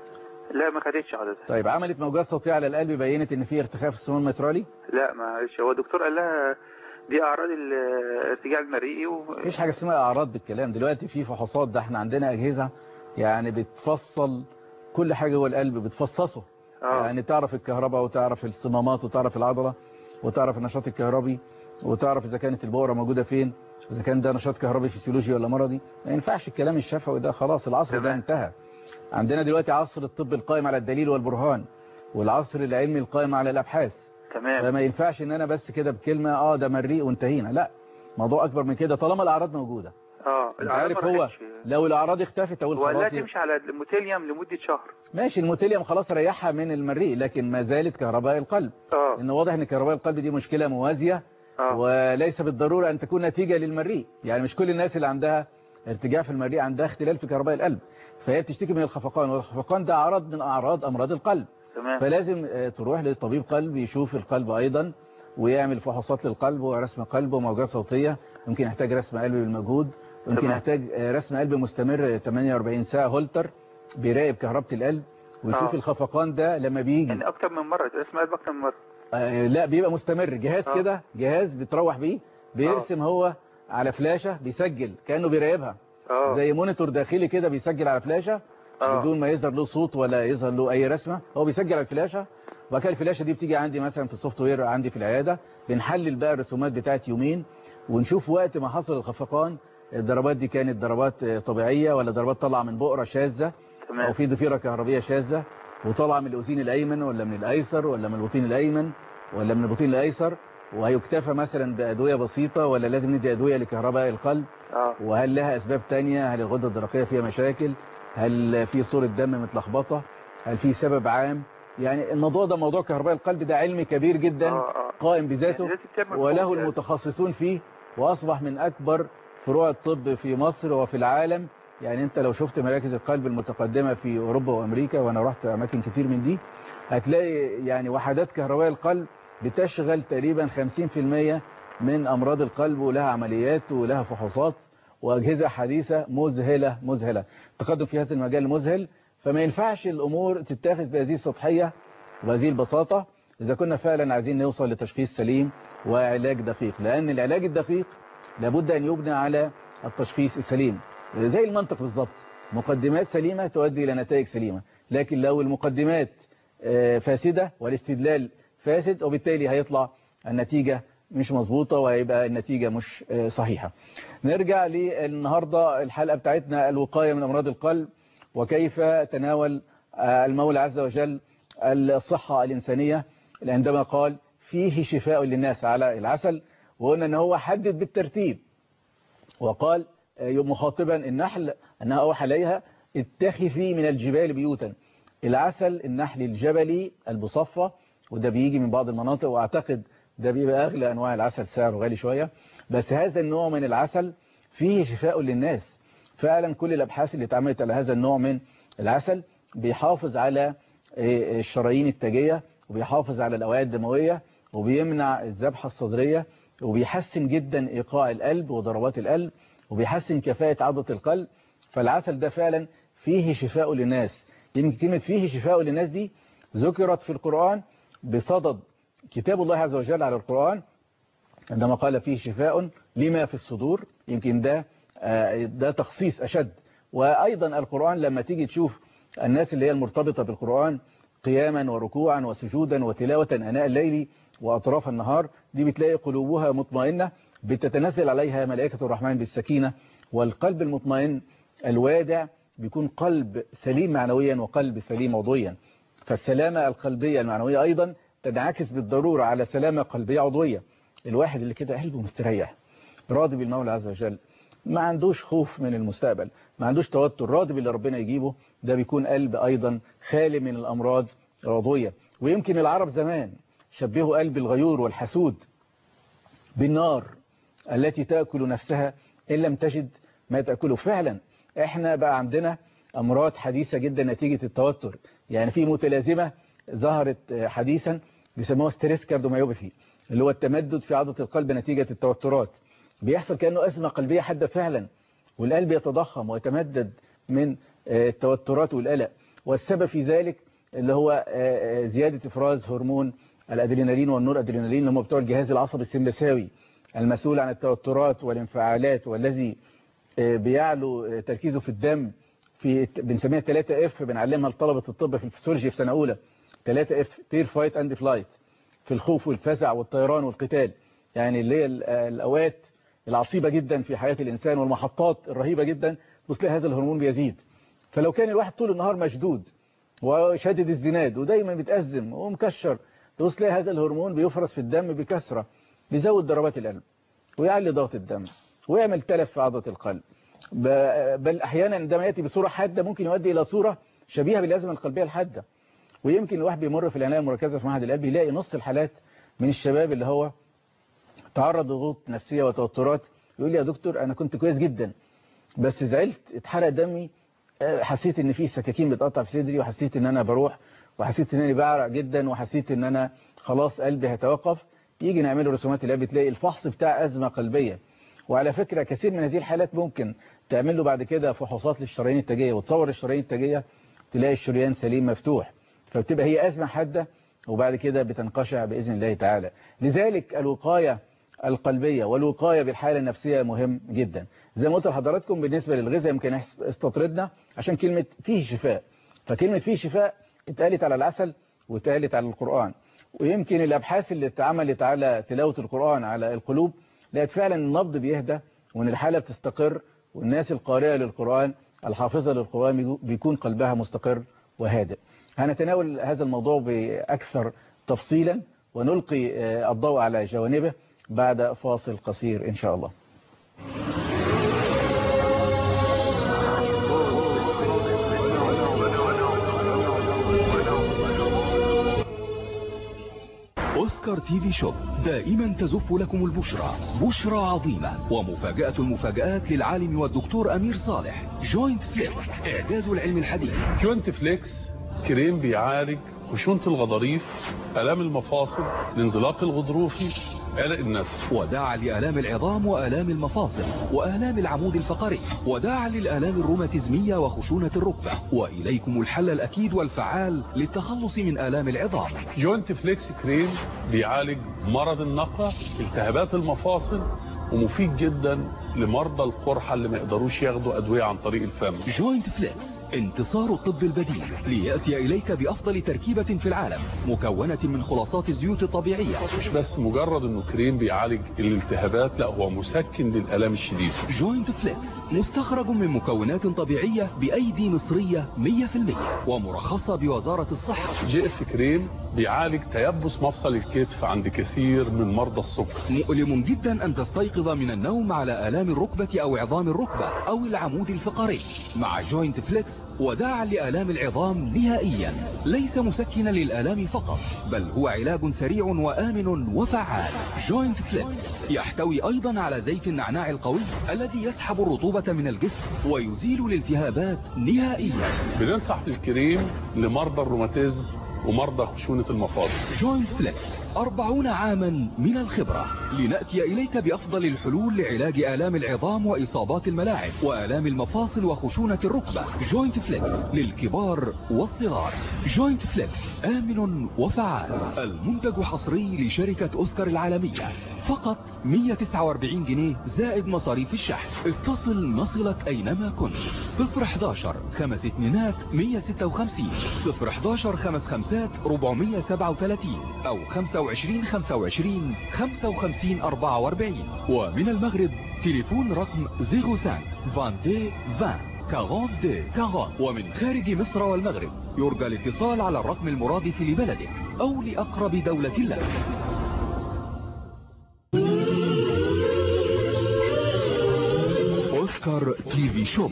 لا ما خدتش حضرتك طيب عملت موجات صوتية على القلب بينت ان في ارتخاء في السموم المترالي لا معلش هو الدكتور قال لها دي اعراض الارتجاع المريئي و... مفيش حاجة اسمها اعراض بالكلام دلوقتي في فحوصات ده احنا عندنا اجهزة يعني بتفصل كل حاجة جوه القلب بتفصصه آه. يعني تعرف الكهرباء وتعرف الصمامات وتعرف العضلة وتعرف النشاط الكهربي وتعرف اذا كانت البؤرة موجودة فين اذا كان ده نشاط كهربي فسيولوجي ولا مرضي ما ينفعش الكلام الشفوي ده خلاص العصر ده تمام. انتهى عندنا دلوقتي عصر الطب القائم على الدليل والبرهان والعصر العلمي القائم على الابحاث تمام فما ينفعش ان انا بس كده بكلمة اه ده مريء وانتهينا لا موضوع اكبر من كده طالما الاعراض موجودة اه انت عارف هو لو الاعراض اختفت اقول وقال لها خلاص تمشي على الموتيليوم لمدة شهر ماشي الموتيليوم خلاص ريحها من المريء لكن ما زالت كهرباء القلب اه ان واضح ان كهرباء القلب دي مشكلة موازية اه وليس بالضرورة ان تكون نتيجة للمريء يعني مش كل الناس اللي عندها ارتجاع في المريء عندها اختلال في كهرباء القلب فهي بتشتكي من الخفقان والخفقان ده عرض من اعراض امراض القلب تمام فلازم آه، تروح لطبيب قلب يشوف القلب ايضا ويعمل فحوصات للقلب ورسم قلب وموجات صوتية ممكن يحتاج رسم قلب بالمجهود ممكن تمام. يحتاج آه، رسم قلب مستمر 48 ساعة هولتر بيراقب كهربة القلب ويشوف آه. الخفقان ده لما بيجي يعني اكتر من مرة اسمها قلب اكتر من مرة آه، لا بيبقى مستمر جهاز آه. كده جهاز بتروح بيه بيرسم هو على فلاشة بيسجل كأنه بيراقبها اه زي مونيتور داخلي كده بيسجل على فلاشة اه بدون ما يظهر له صوت ولا يظهر له اي رسمه هو بيسجل على الفلاشه وبعد كده الفلاشه دي بتيجي عندي مثلا في السوفت وير عندي في العياده بنحلل بقى الرسومات بتاعت يومين ونشوف وقت ما حصل الخفقان الضربات دي كانت ضربات آه، طبيعيه ولا ضربات طالعه من بؤره شاذه او تمام في ضفيره كهربيه شاذه وطالعه من الاذين الايمن ولا من الايسر ولا من البطين الايمن ولا من البطين الايسر وهيكتفى مثلا بادويه بسيطه ولا لازم ندي ادويه لكهرباء القلب اه وهل لها أسباب تانية هل الغدة الدرقية فيها مشاكل هل في صورة دم متلخبطة هل في سبب عام يعني الموضوع ده موضوع كهرباء القلب ده علم كبير جدا اه اه قائم بذاته يعني لازم تعمل وله فحوص. المتخصصون فيه وأصبح من أكبر فروع الطب في مصر وفي العالم يعني أنت لو شفت مراكز القلب المتقدمة في أوروبا وأمريكا وأنا رحت أماكن كتير من دي هتلاقي يعني وحدات كهرباء القلب بتشغل تقريبا 50% من أمراض القلب ولها عمليات ولها فحوصات وأجهزة حديثة مذهلة مذهلة التقدم في هذا المجال مذهل فما ينفعش الأمور تتاخذ بهذه السطحية وهذه البساطة إذا كنا فعلا عايزين نوصل لتشخيص سليم وعلاج دقيق لأن العلاج الدقيق لابد أن يبنى على التشخيص السليم زي المنطق بالظبط مقدمات سليمة تؤدي إلى نتائج سليمة لكن لو المقدمات آه، فاسدة والاستدلال فاسد وبالتالي هيطلع النتيجة مش مظبوطة وهيبقى النتيجة مش آه، صحيحة نرجع للنهاردة الحلقة بتاعتنا الوقاية من أمراض القلب وكيف تناول آه، المولى عز وجل الصحة الإنسانية عندما قال فيه شفاء للناس على العسل وقلنا أنه هو حدد بالترتيب وقال آه، مخاطبا النحل أنها أوحى إليها اتخذي من الجبال بيوتا العسل النحل الجبلي المصفى وده بيجي من بعض المناطق واعتقد ده بيبقى اغلى انواع العسل سعره غالي شوية بس هذا النوع من العسل فيه شفاء للناس فعلا كل الابحاث اللي اتعملت على هذا النوع من العسل بيحافظ على إيه، الشرايين التاجية وبيحافظ على الاوعية الدموية وبيمنع الذبحة الصدرية وبيحسن جدا ايقاع القلب وضربات القلب وبيحسن كفاءة عضلة القلب فالعسل ده فعلا فيه شفاء للناس يمكن كلمة فيه شفاء للناس دي ذكرت في القرآن بصدد كتاب الله عز وجل على القرآن عندما قال فيه شفاء لما في الصدور يمكن ده آه، ده تخصيص أشد وأيضا القرآن لما تيجي تشوف الناس اللي هي المرتبطة بالقرآن قياما وركوعا وسجودا وتلاوة أناء الليل وأطراف النهار دي بتلاقي قلوبها مطمئنة بتتنزل عليها ملائكة الرحمن بالسكينة والقلب المطمئن الوادع بيكون قلب سليم معنويا وقلب سليم عضويا فالسلامة القلبية المعنوية أيضا تنعكس بالضرورة على سلامة قلبية عضوية الواحد اللي كده قلبه مستريح راضي بالمولى عز وجل ما عندوش خوف من المستقبل ما عندوش توتر راضي باللي ربنا يجيبه ده بيكون قلب أيضا خالي من الأمراض العضوية ويمكن العرب زمان شبهوا قلب الغيور والحسود بالنار التي تأكل نفسها إن لم تجد ما تأكله فعلا احنا بقى عندنا أمراض حديثة جدا نتيجة التوتر يعني في متلازمة ظهرت حديثا بيسموها ستريس كاردوميوباثي اللي هو التمدد في عضلة القلب نتيجة التوترات بيحصل كأنه أزمة قلبية حادة فعلا والقلب يتضخم ويتمدد من التوترات والقلق والسبب في ذلك اللي هو زيادة إفراز هرمون الأدرينالين والنور أدرينالين اللي هم بتوع الجهاز العصبي السمبثاوي المسؤول عن التوترات والانفعالات والذي بيعلو تركيزه في الدم في بنسميها 3 اف بنعلمها لطلبة الطب في الفسيولوجي في سنة أولى 3 اف تير فايت اند فلايت في الخوف والفزع والطيران والقتال يعني اللي هي الأوقات العصيبة جدا في حياة الإنسان والمحطات الرهيبة جدا تلاقي هذا الهرمون بيزيد فلو كان الواحد طول النهار مشدود وشادد الزناد ودايما بيتأزم ومكشر تلاقي هذا الهرمون بيفرز في الدم بكثرة بيزود ضربات القلب ويعلي ضغط الدم ويعمل تلف في عضلة القلب بل أحيانا عندما يأتي بصورة حادة ممكن يؤدي إلى صورة شبيهة بالأزمة القلبية الحادة ويمكن الواحد بيمر في العناية المركزة في معهد القلب يلاقي نص الحالات من الشباب اللي هو تعرض لضغوط نفسية وتوترات يقول لي يا دكتور أنا كنت كويس جدا بس زعلت اتحرق دمي حسيت ان في سكاكين بتقطع في صدري وحسيت ان انا بروح وحسيت ان انا بعرق جدا وحسيت ان انا خلاص قلبي هيتوقف يجي نعمله رسومات القلب تلاقي الفحص بتاع أزمة قلبية وعلى فكرة كثير من هذه الحالات ممكن تعمل له بعد كده فحوصات للشرايين التاجية وتصور الشرايين التاجية تلاقي الشريان سليم مفتوح فبتبقى هي أزمة حادة وبعد كده بتنقشع بإذن الله تعالى لذلك الوقاية القلبية والوقاية بالحالة النفسية مهم جدا زي ما قلت لحضراتكم بالنسبة للغذاء يمكن استطردنا عشان كلمة فيه شفاء فكلمة فيه شفاء اتقالت على العسل واتقالت على القرآن ويمكن الأبحاث اللي اتعملت على تلاوة القرآن على القلوب لقيت فعلا النبض بيهدى وان الحالة بتستقر والناس القارئة للقرآن الحافظة للقرآن بيكون قلبها مستقر وهادئ هنتناول هذا الموضوع بأكثر تفصيلا ونلقي الضوء على جوانبه بعد فاصل قصير إن شاء الله أوسكار تي في شوب دائما تزف لكم البشرى بشرى عظيمة ومفاجأة المفاجآت للعالم والدكتور أمير صالح جوينت فليكس إعجاز العلم الحديث جوينت فليكس كريم بيعالج خشونة الغضاريف آلام المفاصل الانزلاق الغضروفي عرق النسل وداعا لآلام العظام وآلام المفاصل وآلام العمود الفقري وداعا للآلام الروماتيزمية وخشونة الركبة وإليكم الحل الأكيد والفعال للتخلص من آلام العظام جوينت فليكس كريم بيعالج مرض النقرة التهابات المفاصل ومفيد جدا لمرضى القرحة اللي ما يقدروش ياخدوا أدوية عن طريق الفم جوينت فليكس انتصار الطب البديل ليأتي إليك بأفضل تركيبة في العالم مكونة من خلاصات الزيوت الطبيعية مش بس مجرد انه كريم بيعالج الالتهابات لا هو مسكن للآلام الشديدة جوينت فليكس مستخرج من مكونات طبيعية بأيدي مصرية 100% ومرخصة بوزارة الصحة جي اف كريم بيعالج تيبس مفصل الكتف عند كثير من مرضى السكر مؤلم جدا أن تستيقظ من النوم على آلام الركبة أو عظام الركبة أو العمود الفقري مع جوينت فليكس وداعا لآلام العظام نهائيا ليس مسكنا للآلام فقط بل هو علاج سريع وآمن وفعال جوينت فليكس يحتوي أيضا على زيت النعناع القوي الذي يسحب الرطوبة من الجسم ويزيل الالتهابات نهائيا بننصح بالكريم لمرضى الروماتيزم ومرضى خشونة المفاصل جوينت فليكس أربعون عاما من الخبرة لنأتي إليك بأفضل الحلول لعلاج آلام العظام وإصابات الملاعب وآلام المفاصل وخشونة الركبة جوينت فليكس للكبار والصغار جوينت فليكس آمن وفعال المنتج حصري لشركة أوسكار العالمية فقط 149 جنيه زائد مصاريف الشحن اتصل نصلك أينما كنت 011 خمس اتنينات 156 011 خمس خمسات 437 أو 25 25 55 44 ومن المغرب تليفون رقم 05 22 20 42 40 ومن خارج مصر والمغرب يرجى الاتصال على الرقم المرادف لبلدك أو لأقرب دولة لك أوسكار تي في شوب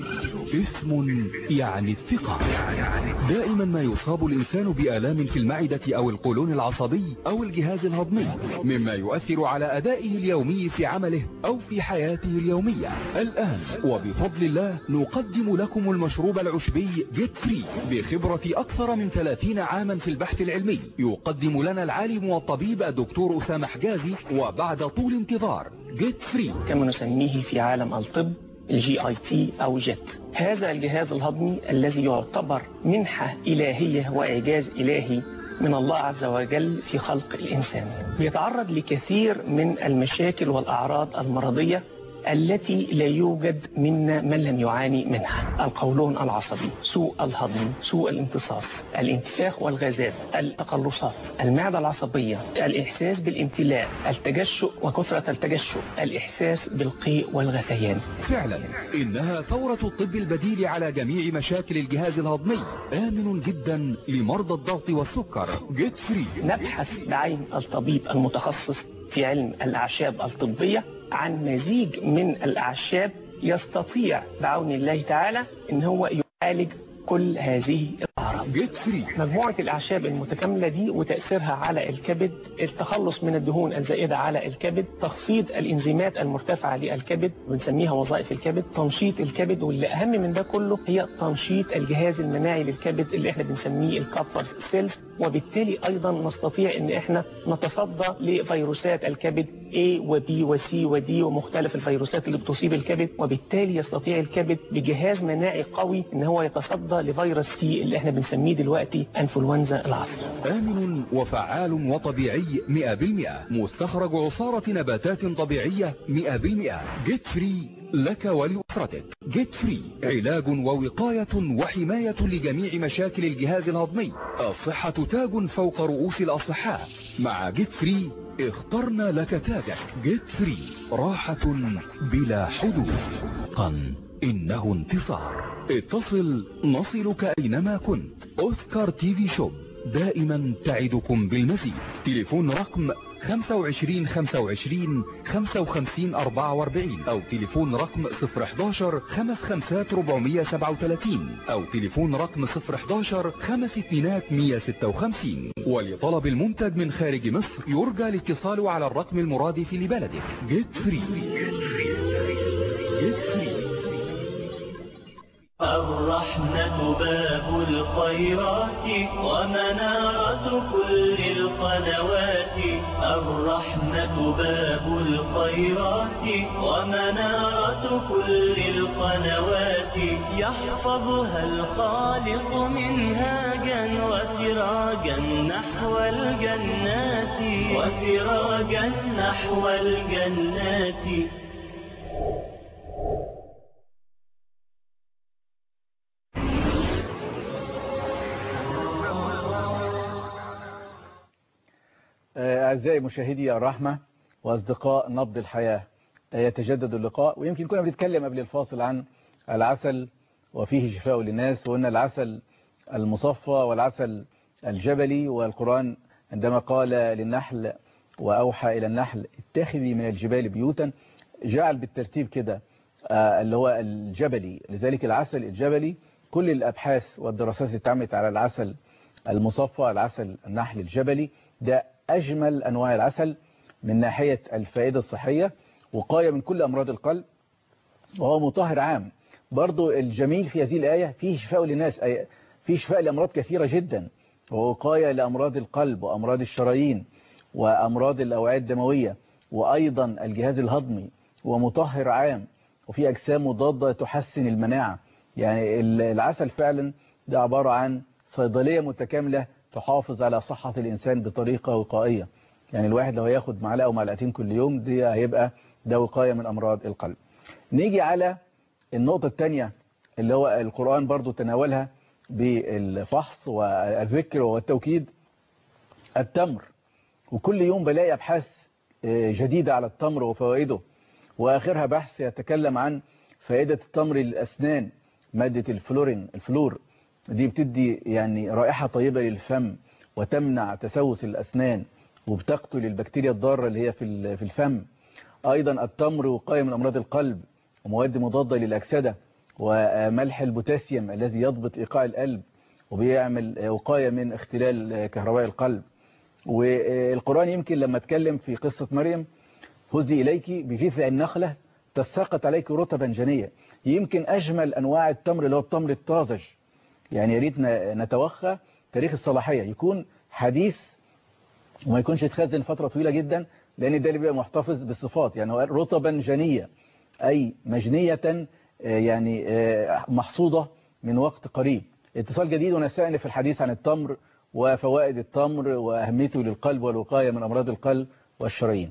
اسم يعني الثقة دائما ما يصاب الإنسان بآلام في المعدة أو القولون العصبي أو الجهاز الهضمي مما يؤثر على أدائه اليومي في عمله أو في حياته اليومية الآن وبفضل الله نقدم لكم المشروب العشبي جيت فري بخبرة أكثر من 30 عاما في البحث العلمي يقدم لنا العالم والطبيب الدكتور أسامة حجازي وبعد طول انتظار جيت فري كما نسميه في عالم الطب الجي اي تي او جيت هذا الجهاز الهضمي الذي يعتبر منحة إلهية وإعجاز إلهي من الله عز وجل في خلق الإنسان بيتعرض لكثير من المشاكل والأعراض المرضية التي لا يوجد منا من لم يعاني منها القولون العصبي سوء الهضم سوء الامتصاص الانتفاخ والغازات التقلصات المعدة العصبية الإحساس بالامتلاء التجشؤ وكثرة التجشؤ الإحساس بالقيء والغثيان فعلا إنها ثورة الطب البديل على جميع مشاكل الجهاز الهضمي آمن جدا لمرضى الضغط والسكر جيت فري نبحث بعين الطبيب المتخصص في علم الأعشاب الطبية عن مزيج من الأعشاب يستطيع بعون الله تعالى ان هو يعالج كل هذه الأعراض جيت فري مجموعة الأعشاب المتكاملة دي وتأثيرها على الكبد التخلص من الدهون الزائدة على الكبد تخفيض الإنزيمات المرتفعة للكبد بنسميها وظائف الكبد تنشيط الكبد واللي أهم من ده كله هي تنشيط الجهاز المناعي للكبد اللي احنا بنسميه الكابفر سيلز وبالتالي أيضا نستطيع ان احنا نتصدى لفيروسات الكبد A و B و C و D ومختلف الفيروسات اللي بتصيب الكبد وبالتالي يستطيع الكبد بجهاز مناعي قوي ان هو يتصدى لفيروس سي اللي احنا بنسميه دلوقتي انفلونزا العصر آمن وفعال وطبيعي 100% مستخرج عصارة نباتات طبيعية 100% جيت فري لك ولأسرتك جيت فري علاج ووقاية وحماية لجميع مشاكل الجهاز الهضمي الصحة تاج فوق رؤوس الأصحاء مع جيت فري اخترنا لك تاجك جيت فري راحة بلا حدود قن إنه انتصار اتصل نصلك أينما كنت أوسكار تي في شوب دائما تعدكم بالمزيد تليفون رقم 25 25 55 44 أو تليفون رقم 011 55 437 أو تليفون رقم 011 5 2 156 ولطلب المنتج من خارج مصر يرجى الاتصال على الرقم المرادف لبلدك جيت فري جيت فري الرحمة باب الخيرات ومنارة كل القنوات الرحمة باب الخيرات ومنارة كل القنوات يحفظها الخالق منهاجا وسراجا نحو الجنات وسراجا نحو الجنات أعزائي مشاهدي الرحمة وأصدقاء نبض الحياة يتجدد اللقاء ويمكن كنا بنتكلم قبل الفاصل عن العسل وفيه شفاء للناس وأن العسل المصفى والعسل الجبلي والقرآن عندما قال للنحل وأوحى إلى النحل اتخذي من الجبال بيوتا جعل بالترتيب كده آه، اللي هو الجبلي لذلك العسل الجبلي كل الأبحاث والدراسات اللي اتعملت على العسل المصفى العسل النحل الجبلي ده أجمل أنواع العسل من ناحية الفائدة الصحية وقاية من كل أمراض القلب وهو مطهر عام برضو الجميل في هذه الآية فيه شفاء للناس أي- فيه شفاء لأمراض كثيرة جدا ووقاية لأمراض القلب وأمراض الشرايين وأمراض الأوعية الدموية وأيضا الجهاز الهضمي ومطهر عام وفي أجسام مضادة تحسن المناعة يعني ال- العسل فعلا ده عبارة عن صيدلية متكاملة تحافظ على صحة الإنسان بطريقة وقائية يعني الواحد لو ياخد معلقة أو معلقتين كل يوم دي هيبقى ده وقاية من أمراض القلب نيجي على النقطة الثانية اللي هو القرآن برضو تناولها بالفحص والذكر والتوكيد التمر وكل يوم بلاقي أبحاث آه، جديدة على التمر وفوائده وآخرها بحث يتكلم عن فائدة التمر للأسنان مادة الفلورين الفلور دي بتدي يعني رائحة طيبة للفم وتمنع تسوس الأسنان وبتقتل البكتيريا الضارة اللي هي في ال- في الفم أيضا التمر وقاية من أمراض القلب ومواد مضادة للأكسدة وملح البوتاسيوم الذي يضبط إيقاع القلب وبيعمل وقاية من اختلال كهرباء القلب والقرآن يمكن لما اتكلم في قصة مريم هزي إليك بجذع النخلة تساقط عليك رطبا جنية يمكن أجمل أنواع التمر اللي هو التمر الطازج يعني يا ريت ن- نتوخى تاريخ الصلاحية يكون حديث وما يكونش يتخزن فترة طويلة جدا لأن ده اللي بيبقى محتفظ بالصفات يعني هو رطبا جنية أي مجنية آه، يعني آه، محصودة من وقت قريب اتصال جديد ونسأنا في الحديث عن التمر وفوائد التمر وأهميته للقلب والوقاية من أمراض القلب والشرايين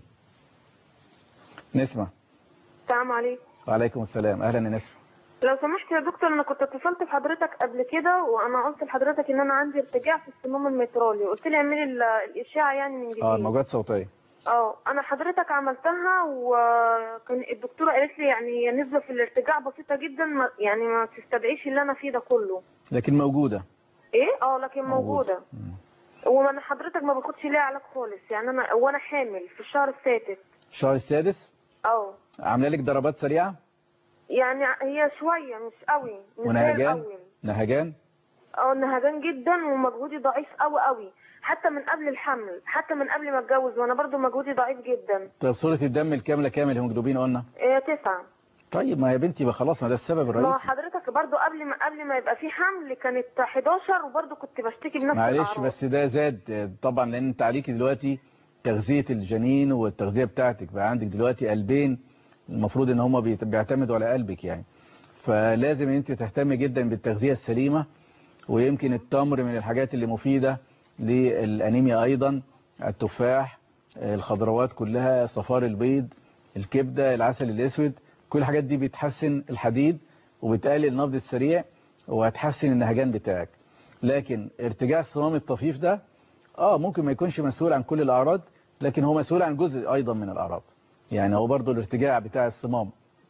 نسمع السلام عليكم وعليكم السلام أهلا يا نسمع لو سمحت يا دكتور انا كنت اتصلت بحضرتك قبل كده وانا قلت لحضرتك ان انا عندي ارتجاع في الصمام المترالي قلت لي اعملي ال- الاشعه يعني من جديد اه الموجات صوتية اه انا حضرتك عملتها وكان الدكتوره قالت لي يعني هي نسبه في الارتجاع بسيطه جدا ما يعني ما تستدعيش اللي انا فيه ده كله لكن موجودة ايه اه لكن موجودة. موجوده وانا حضرتك ما باخدش ليها علاج خالص يعني انا وانا حامل في الشهر السادس الشهر السادس اه عامله لك ضربات سريعة يعني هي شويه مش قوي مش زي ونهجان الأول. نهجان اه نهجان جدا ومجهودي ضعيف قوي قوي حتى من قبل الحمل حتى من قبل ما اتجوز وانا برضو مجهودي ضعيف جدا طيب صورة الدم الكاملة كامل الهيموجلوبين قلنا إيه تسعة طيب ما يا بنتي بقى خلاص ما ده السبب ما هو الرئيسي حضرتك برضو قبل ما قبل ما يبقى في حمل كانت 11 وبرضو كنت بشتكي بنفس معلش الاعراض بس ده زاد طبعا لان انت عليكي دلوقتي تغذية الجنين والتغذية بتاعتك بقى عندك دلوقتي قلبين المفروض ان هما بيت- بيعتمدوا على قلبك يعني فلازم انت تهتمي جدا بالتغذية السليمة ويمكن التمر من الحاجات اللي مفيدة للأنيميا أيضا التفاح الخضروات كلها صفار البيض الكبدة العسل الأسود كل الحاجات دي بتحسن الحديد وبتقلل النبض السريع وهتحسن النهجان بتاعك لكن ارتجاع الصمام الطفيف ده اه ممكن ما يكونش مسؤول عن كل الأعراض لكن هو مسؤول عن جزء أيضا من الأعراض يعني هو برضو الارتجاع بتاع الصمام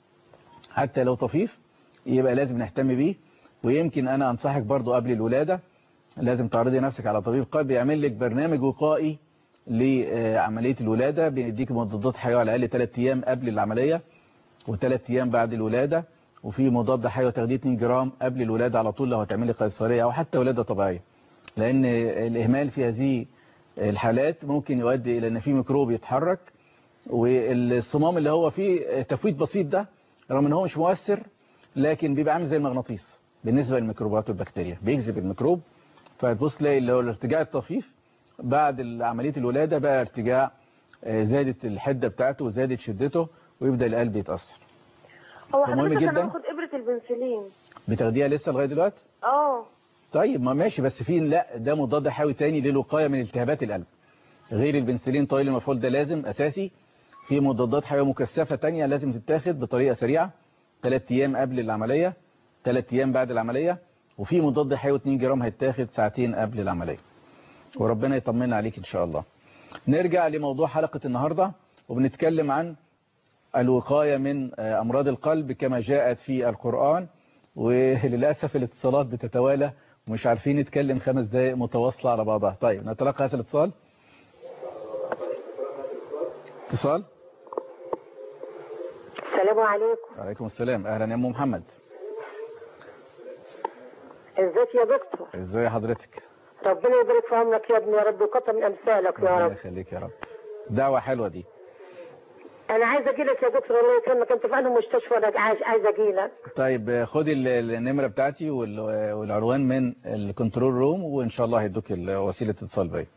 حتى لو طفيف يبقى لازم نهتم بيه ويمكن أنا أنصحك برضو قبل الولادة لازم تعرضي نفسك على طبيب قلب يعمل لك برنامج وقائي لعملية الولادة بيديك مضادات حيوية على الأقل 3 أيام قبل العملية وثلاث أيام بعد الولادة وفي مضاد حيوي تاخديه 2 جرام قبل الولادة على طول لو هتعملي قيصرية أو حتى ولادة طبيعية لأن الإهمال في هذه الحالات ممكن يؤدي إلى أن في ميكروب يتحرك والصمام اللي هو فيه تفويت بسيط ده رغم ان هو مش مؤثر لكن بيبقى عامل زي المغناطيس بالنسبة للميكروبات والبكتيريا بيجذب الميكروب فتبص تلاقي اللي هو الارتجاع الطفيف بعد عملية الولادة بقى ارتجاع آه، زادت الحدة بتاعته وزادت شدته ويبدأ القلب يتأثر هو مهم حضرتك انا جدا. باخد ابره البنسلين بتاخديها لسه لغاية دلوقتي اه طيب ما ماشي بس في لا ده مضاد حيوي تاني للوقاية من التهابات القلب غير البنسلين طويل المفعول ده لازم أساسي في مضادات حيوية مكثفة تانية لازم تتاخد بطريقة سريعة ثلاث أيام قبل العملية ثلاث أيام بعد العملية وفي مضاد حيوي 2 جرام هيتاخد ساعتين قبل العملية وربنا يطمنا عليك إن شاء الله نرجع لموضوع حلقة النهاردة وبنتكلم عن الوقاية من أمراض القلب كما جاءت في القرآن وللأسف الاتصالات بتتوالى ومش عارفين نتكلم خمس دقائق متواصلة على بعضها طيب نتلقى هذا الاتصال اتصال السلام عليكم وعليكم السلام أهلا يا أم محمد ازيك يا دكتور ازاي حضرتك ربنا يبارك في عمرك يا ابني يا رب وكتر من امثالك يا ربنا رب يخليك يا رب دعوة حلوة دي انا عايزه اجي لك يا دكتور الله يكرمك انت في انهي مستشفى انا عايز عايزه اجي لك طيب خدي ال- النمرة بتاعتي وال- والعنوان من الكنترول روم وإن شاء الله هيدوك ال- وسيلة اتصال بي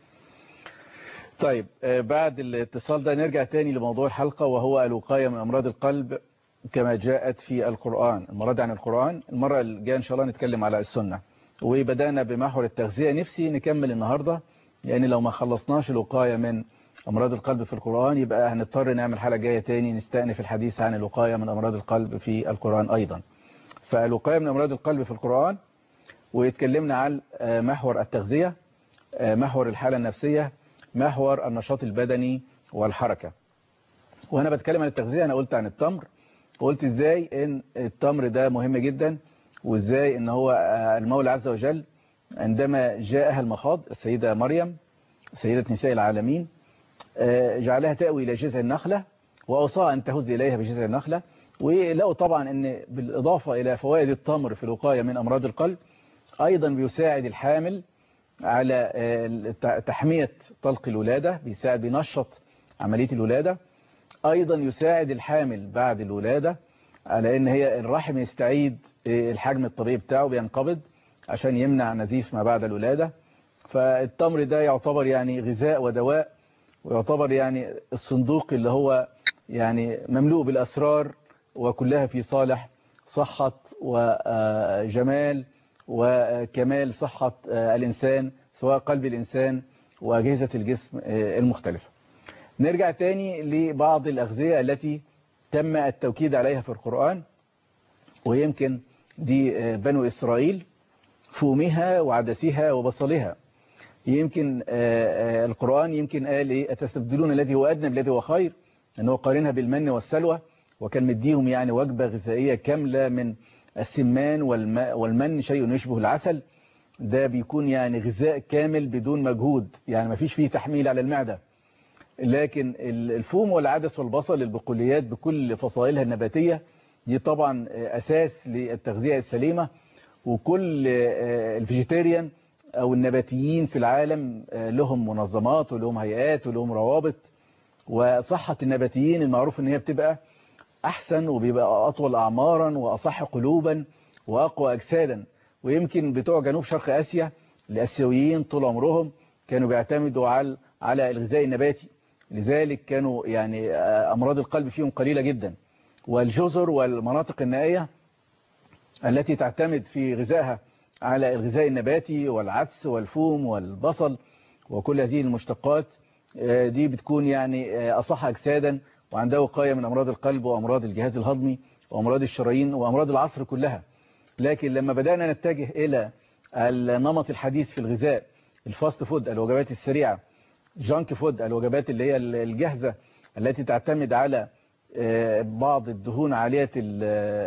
طيب آه، بعد الاتصال ده نرجع تاني لموضوع الحلقة وهو الوقاية من أمراض القلب كما جاءت في القرآن المرة دي عن القرآن المرة الجاية إن شاء الله نتكلم على السنة وبدأنا بمحور التغذية نفسي نكمل النهاردة لأن لو ما خلصناش الوقاية من أمراض القلب في القرآن يبقى هنضطر نعمل حلقة جاية تاني نستأنف الحديث عن الوقاية من أمراض القلب في القرآن أيضا فالوقاية من أمراض القلب في القرآن ويتكلمنا عن آه، محور التغذية آه، محور الحالة النفسية محور النشاط البدني والحركة وأنا بتكلم عن التغذية أنا قلت عن التمر وقلت إزاي إن التمر ده مهم جدا وإزاي إن هو آه، المولى عز وجل عندما جاءها المخاض السيدة مريم سيدة نساء العالمين آه، جعلها تأوي إلى جذع النخلة وأوصاها أن تهز إليها بجذع النخلة ولقوا طبعا أن بالإضافة إلى فوائد التمر في الوقاية من أمراض القلب أيضا بيساعد الحامل على آه، الت- تحمية طلق الولادة بيساعد بينشط عملية الولادة أيضا يساعد الحامل بعد الولادة على أن هي الرحم يستعيد آه، الحجم الطبيعي بتاعه بينقبض عشان يمنع نزيف ما بعد الولادة فالتمر ده يعتبر يعني غذاء ودواء ويعتبر يعني الصندوق اللي هو يعني مملوء بالأسرار وكلها في صالح صحة وجمال وكمال صحة الإنسان سواء قلب الإنسان وأجهزة الجسم المختلفة نرجع تاني لبعض الأغذية التي تم التوكيد عليها في القرآن ويمكن دي بنو إسرائيل فومها وعدسها وبصلها يمكن آه، آه، القرآن يمكن قال إيه أتستبدلون الذي هو أدنى بالذي هو خير أنه قارنها بالمن والسلوى وكان مديهم يعني وجبة غذائية كاملة من السمان والماء والمن شيء يشبه العسل ده بيكون يعني غذاء كامل بدون مجهود يعني ما فيش فيه تحميل على المعدة لكن ال- الفوم والعدس والبصل البقوليات بكل فصائلها النباتية دي طبعا آه، أساس للتغذية السليمة وكل آه، الفيجيتيريان او النباتيين في العالم آه، لهم منظمات ولهم هيئات ولهم روابط وصحة النباتيين المعروف ان هي بتبقى احسن وبيبقى اطول اعمارا واصح قلوبا واقوى اجسادا ويمكن بتوع جنوب شرق اسيا الاسيويين طول عمرهم كانوا بيعتمدوا على على الغذاء النباتي لذلك كانوا يعني آه، امراض القلب فيهم قليلة جدا والجزر والمناطق النائية التي تعتمد في غذائها على الغذاء النباتي والعدس والفوم والبصل وكل هذه المشتقات آه، دي بتكون يعني آه، أصح أجسادا وعندها وقاية من أمراض القلب وأمراض الجهاز الهضمي وأمراض الشرايين وأمراض العصر كلها لكن لما بدأنا نتجه إلى النمط الحديث في الغذاء الفاست فود الوجبات السريعة جانك فود الوجبات اللي هي الجاهزة التي تعتمد على آه، بعض الدهون عالية ال-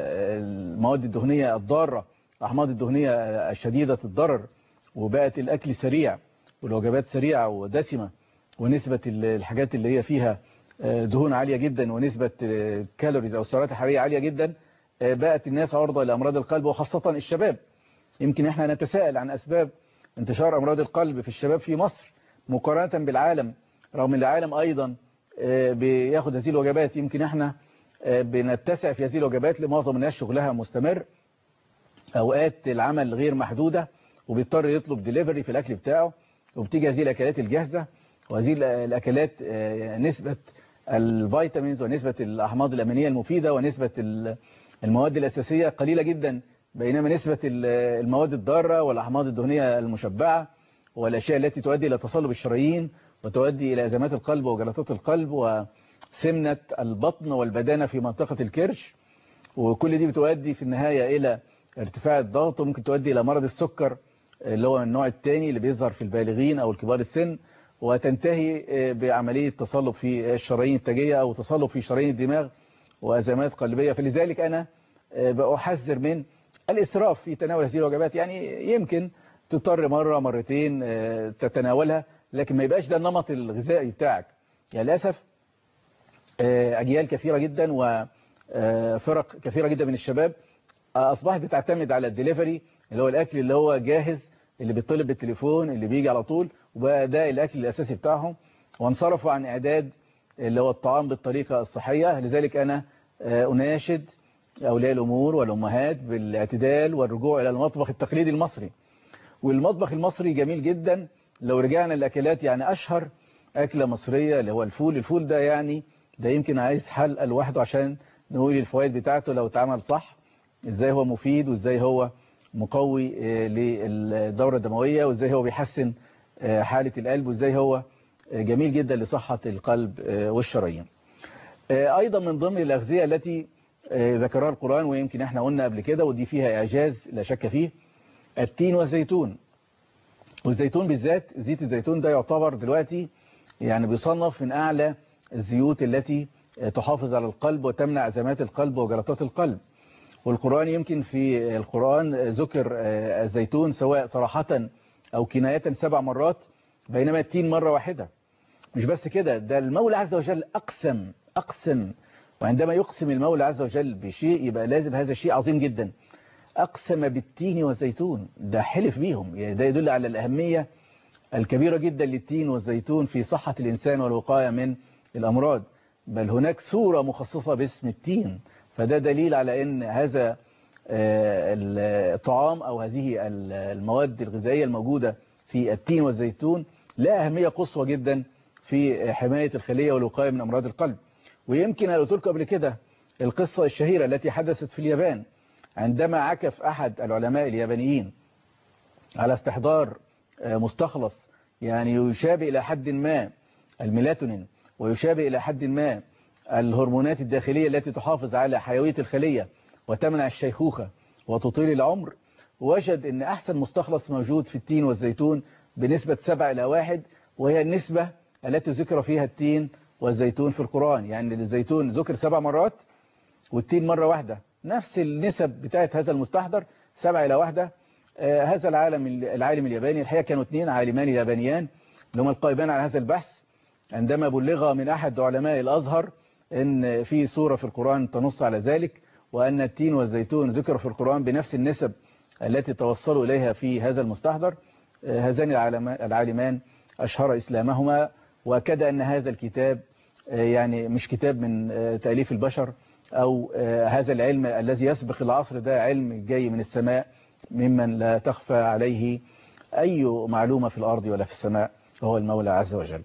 المواد الدهنية الضارة الأحماض الدهنية الشديدة الضرر وبقت الأكل سريع والوجبات سريعة ودسمة ونسبة ال- الحاجات اللي هي فيها آه، دهون عالية جدا ونسبة آه، كالوريز أو السعرات الحرارية عالية جدا آه، بقت الناس عرضة لأمراض القلب وخاصة الشباب يمكن احنا نتساءل عن أسباب انتشار أمراض القلب في الشباب في مصر مقارنة بالعالم رغم ان العالم أيضا آه، بياخد هذه الوجبات يمكن احنا آه، بنتسع في هذه الوجبات لمعظم الناس شغلها مستمر اوقات العمل غير محدودة وبيضطر يطلب ديليفري في الاكل بتاعه وبتيجي هذه الاكلات الجاهزة وهذه الاكلات آه، نسبة الفيتامينز ونسبة الاحماض الامينية المفيدة ونسبة ال- المواد الاساسية قليلة جدا بينما نسبة ال- المواد الضارة والاحماض الدهنية المشبعة والاشياء التي تؤدي الى تصلب الشرايين وتؤدي الى ازمات القلب وجلطات القلب وسمنة البطن والبدانة في منطقة الكرش وكل دي بتؤدي في النهاية إلى ارتفاع الضغط وممكن تؤدي إلى مرض السكر اللي هو النوع الثاني اللي بيظهر في البالغين أو الكبار السن وتنتهي بعملية تصلب في الشرايين التاجية أو تصلب في شرايين الدماغ وأزمات قلبية فلذلك أنا بأحذر من الإسراف في تناول هذه الوجبات يعني يمكن تضطر مرة مرتين تتناولها لكن ما يبقاش ده النمط الغذائي بتاعك يعني للأسف أجيال كثيرة جدا وفرق كثيرة جدا من الشباب أصبحت بتعتمد على الدليفري اللي هو الأكل اللي هو جاهز اللي بيطلب بالتليفون اللي بيجي على طول وبقى ده الأكل الأساسي بتاعهم وانصرفوا عن إعداد اللي هو الطعام بالطريقة الصحية لذلك أنا أناشد أولياء الأمور والأمهات بالاعتدال والرجوع إلى المطبخ التقليدي المصري والمطبخ المصري جميل جدا لو رجعنا الأكلات يعني أشهر أكلة مصرية اللي هو الفول الفول ده يعني ده يمكن عايز حلقة لوحده عشان نقول الفوائد بتاعته لو اتعمل صح ازاي هو مفيد وازاي هو مقوي للدورة الدموية وازاي هو بيحسن حالة القلب وازاي هو جميل جدا لصحة القلب والشرايين ايضا من ضمن الاغذية التي ذكرها القرآن ويمكن احنا قلنا قبل كده ودي فيها اعجاز لا شك فيه التين والزيتون والزيتون بالذات زيت الزيتون ده يعتبر دلوقتي يعني بيصنف من اعلى الزيوت التي تحافظ على القلب وتمنع ازمات القلب وجلطات القلب والقرآن يمكن في القرآن ذكر الزيتون سواء صراحة أو كناية سبع مرات بينما التين مرة واحدة مش بس كده ده المولى عز وجل أقسم أقسم وعندما يقسم المولى عز وجل بشيء يبقى لازم هذا الشيء عظيم جدا أقسم بالتين والزيتون ده حلف بيهم يعني ده يدل على الأهمية الكبيرة جدا للتين والزيتون في صحة الإنسان والوقاية من الأمراض بل هناك سورة مخصصة باسم التين فده دليل على ان هذا الطعام او هذه المواد الغذائية الموجودة في التين والزيتون لها أهمية قصوى جدا في حماية الخلية والوقاية من أمراض القلب ويمكن أنا قلت لكم قبل كده القصة الشهيرة التي حدثت في اليابان عندما عكف أحد العلماء اليابانيين على استحضار مستخلص يعني يشابه إلى حد ما الميلاتونين ويشابه إلى حد ما الهرمونات الداخلية التي تحافظ على حيوية الخلية وتمنع الشيخوخة وتطيل العمر وجد ان احسن مستخلص موجود في التين والزيتون بنسبة 7 الى 1 وهي النسبة التي ذكر فيها التين والزيتون في القرآن يعني الزيتون ذكر سبع مرات والتين مرة واحدة نفس النسب بتاعت هذا المستحضر 7 الى 1 آه هذا العالم العالم الياباني الحقيقة كانوا اثنين عالمان يابانيان اللي هم القائبان على هذا البحث عندما بلغ من أحد علماء الأزهر ان في سورة في القرآن تنص على ذلك وأن التين والزيتون ذكر في القرآن بنفس النسب التي توصلوا إليها في هذا المستحضر هذان العالمان أشهر إسلامهما وكاد أن هذا الكتاب يعني مش كتاب من تأليف البشر أو هذا العلم الذي يسبق العصر ده علم جاي من السماء ممن لا تخفى عليه أي معلومة في الأرض ولا في السماء وهو المولى عز وجل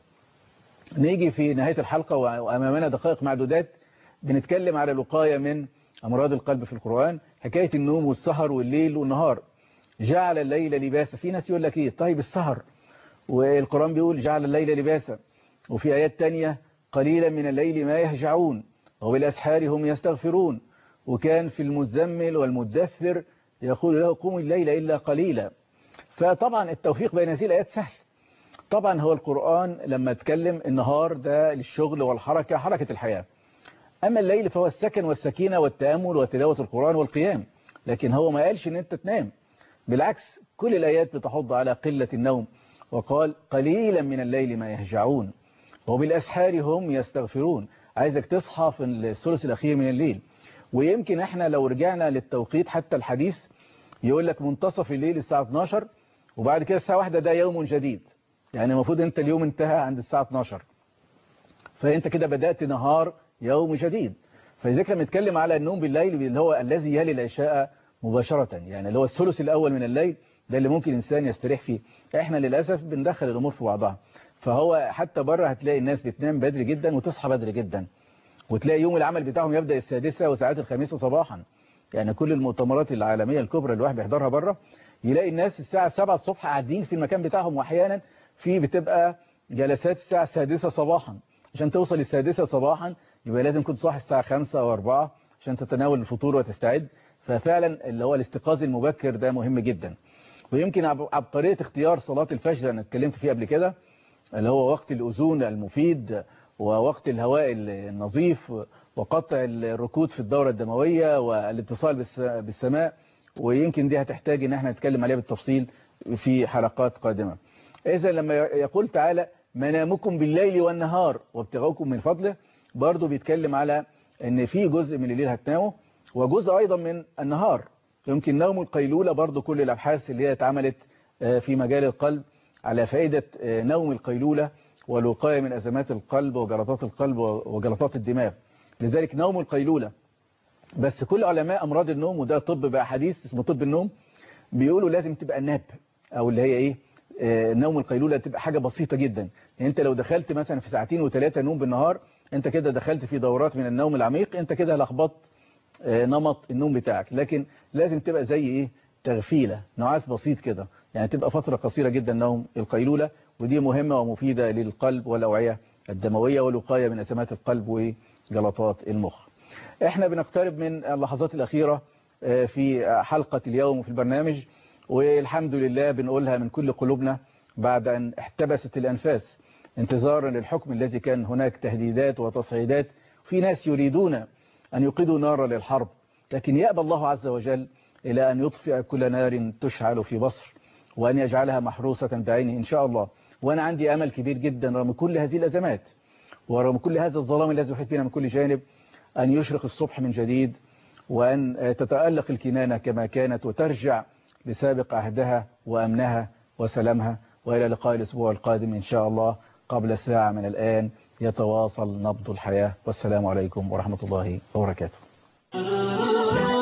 نيجي في نهاية الحلقة وأمامنا دقائق معدودات بنتكلم على الوقاية من أمراض القلب في القرآن حكاية النوم والسهر والليل والنهار جعل الليل لباسا في ناس يقول لك ايه طيب السهر والقرآن بيقول جعل الليل لباسا وفي آيات تانية قليلا من الليل ما يهجعون وبالأسحار هم يستغفرون وكان في المزمل والمدثر يقول له قوم الليل إلا قليلا فطبعا التوفيق بين هذه الآيات سهل طبعا هو القرآن لما اتكلم النهار ده للشغل والحركة حركة الحياة أما الليل فهو السكن والسكينة والتأمل وتلاوة القرآن والقيام لكن هو ما قالش ان انت تنام بالعكس كل الآيات بتحض على قلة النوم وقال قليلا من الليل ما يهجعون وبالأسحار هم يستغفرون عايزك تصحى في الثلث الأخير من الليل ويمكن احنا لو رجعنا للتوقيت حتى الحديث يقول لك منتصف الليل الساعة 12 وبعد كده الساعة 1 ده يوم جديد يعني المفروض انت اليوم انتهى عند الساعة 12 فانت كده بدأت نهار يوم جديد فإذا لما نتكلم على النوم بالليل اللي هو الذي يلي العشاء مباشرة يعني اللي هو الثلث الأول من الليل ده اللي ممكن إنسان يستريح فيه احنا للأسف بندخل الأمور في بعضها فهو حتى بره هتلاقي الناس بتنام بدري جدا وتصحى بدري جدا وتلاقي يوم العمل بتاعهم يبدأ السادسة وساعات الخامسة صباحا يعني كل المؤتمرات العالمية الكبرى اللي الواحد بيحضرها بره يلاقي الناس الساعة 7 الصبح قاعدين في المكان بتاعهم وأحيانا في بتبقى جلسات الساعة السادسة صباحا عشان توصل السادسة صباحا يبقى لازم كنت صاحي الساعة 5 أو 4 عشان تتناول الفطور وتستعد ففعلا اللي هو الاستيقاظ المبكر ده مهم جدا ويمكن عبقرية اختيار صلاة الفجر أنا اتكلمت فيه قبل كده اللي هو وقت الأذون المفيد ووقت الهواء النظيف وقطع الركود في الدورة الدموية والاتصال بالس- بالسماء ويمكن دي هتحتاج ان احنا نتكلم عليها بالتفصيل في حلقات قادمة إذا لما يقول تعالى منامكم بالليل والنهار وابتغاؤكم من فضله برضو بيتكلم على ان في جزء من الليل هتنامه وجزء ايضا من النهار يمكن نوم القيلولة برضو كل الابحاث اللي هي اتعملت آه، في مجال القلب على فائدة آه، نوم القيلولة والوقاية من أزمات القلب وجلطات القلب وجلطات الدماغ لذلك نوم القيلولة بس كل علماء أمراض النوم وده طب بقى حديث اسمه طب النوم بيقولوا لازم تبقى ناب أو اللي هي إيه آه، نوم القيلولة تبقى حاجة بسيطة جدا يعني أنت لو دخلت مثلا في ساعتين وثلاثة نوم بالنهار أنت كده دخلت في دورات من النوم العميق أنت كده لخبطت آه، نمط النوم بتاعك لكن لازم تبقى زي ايه تغفيلة نعاس بسيط كده يعني تبقى فترة قصيرة جدا نوم القيلولة ودي مهمة ومفيدة للقلب والأوعية الدموية والوقاية من أزمات القلب وجلطات المخ احنا بنقترب من اللحظات الأخيرة آه، في حلقة اليوم في البرنامج والحمد لله بنقولها من كل قلوبنا بعد أن احتبست الأنفاس انتظارا للحكم الذي كان هناك تهديدات وتصعيدات في ناس يريدون أن يوقدوا نارا للحرب لكن يأبى الله عز وجل إلى أن يطفئ كل نار تشعل في بصر وأن يجعلها محروسة بعينه إن شاء الله وأنا عندي أمل كبير جدا رغم كل هذه الأزمات ورغم كل هذا الظلام الذي يحيط بنا من كل جانب أن يشرق الصبح من جديد وأن تتألق الكنانة كما كانت وترجع لسابق عهدها وأمنها وسلامها وإلى لقاء الأسبوع القادم إن شاء الله قبل ساعة من الآن يتواصل نبض الحياة والسلام عليكم ورحمة الله وبركاته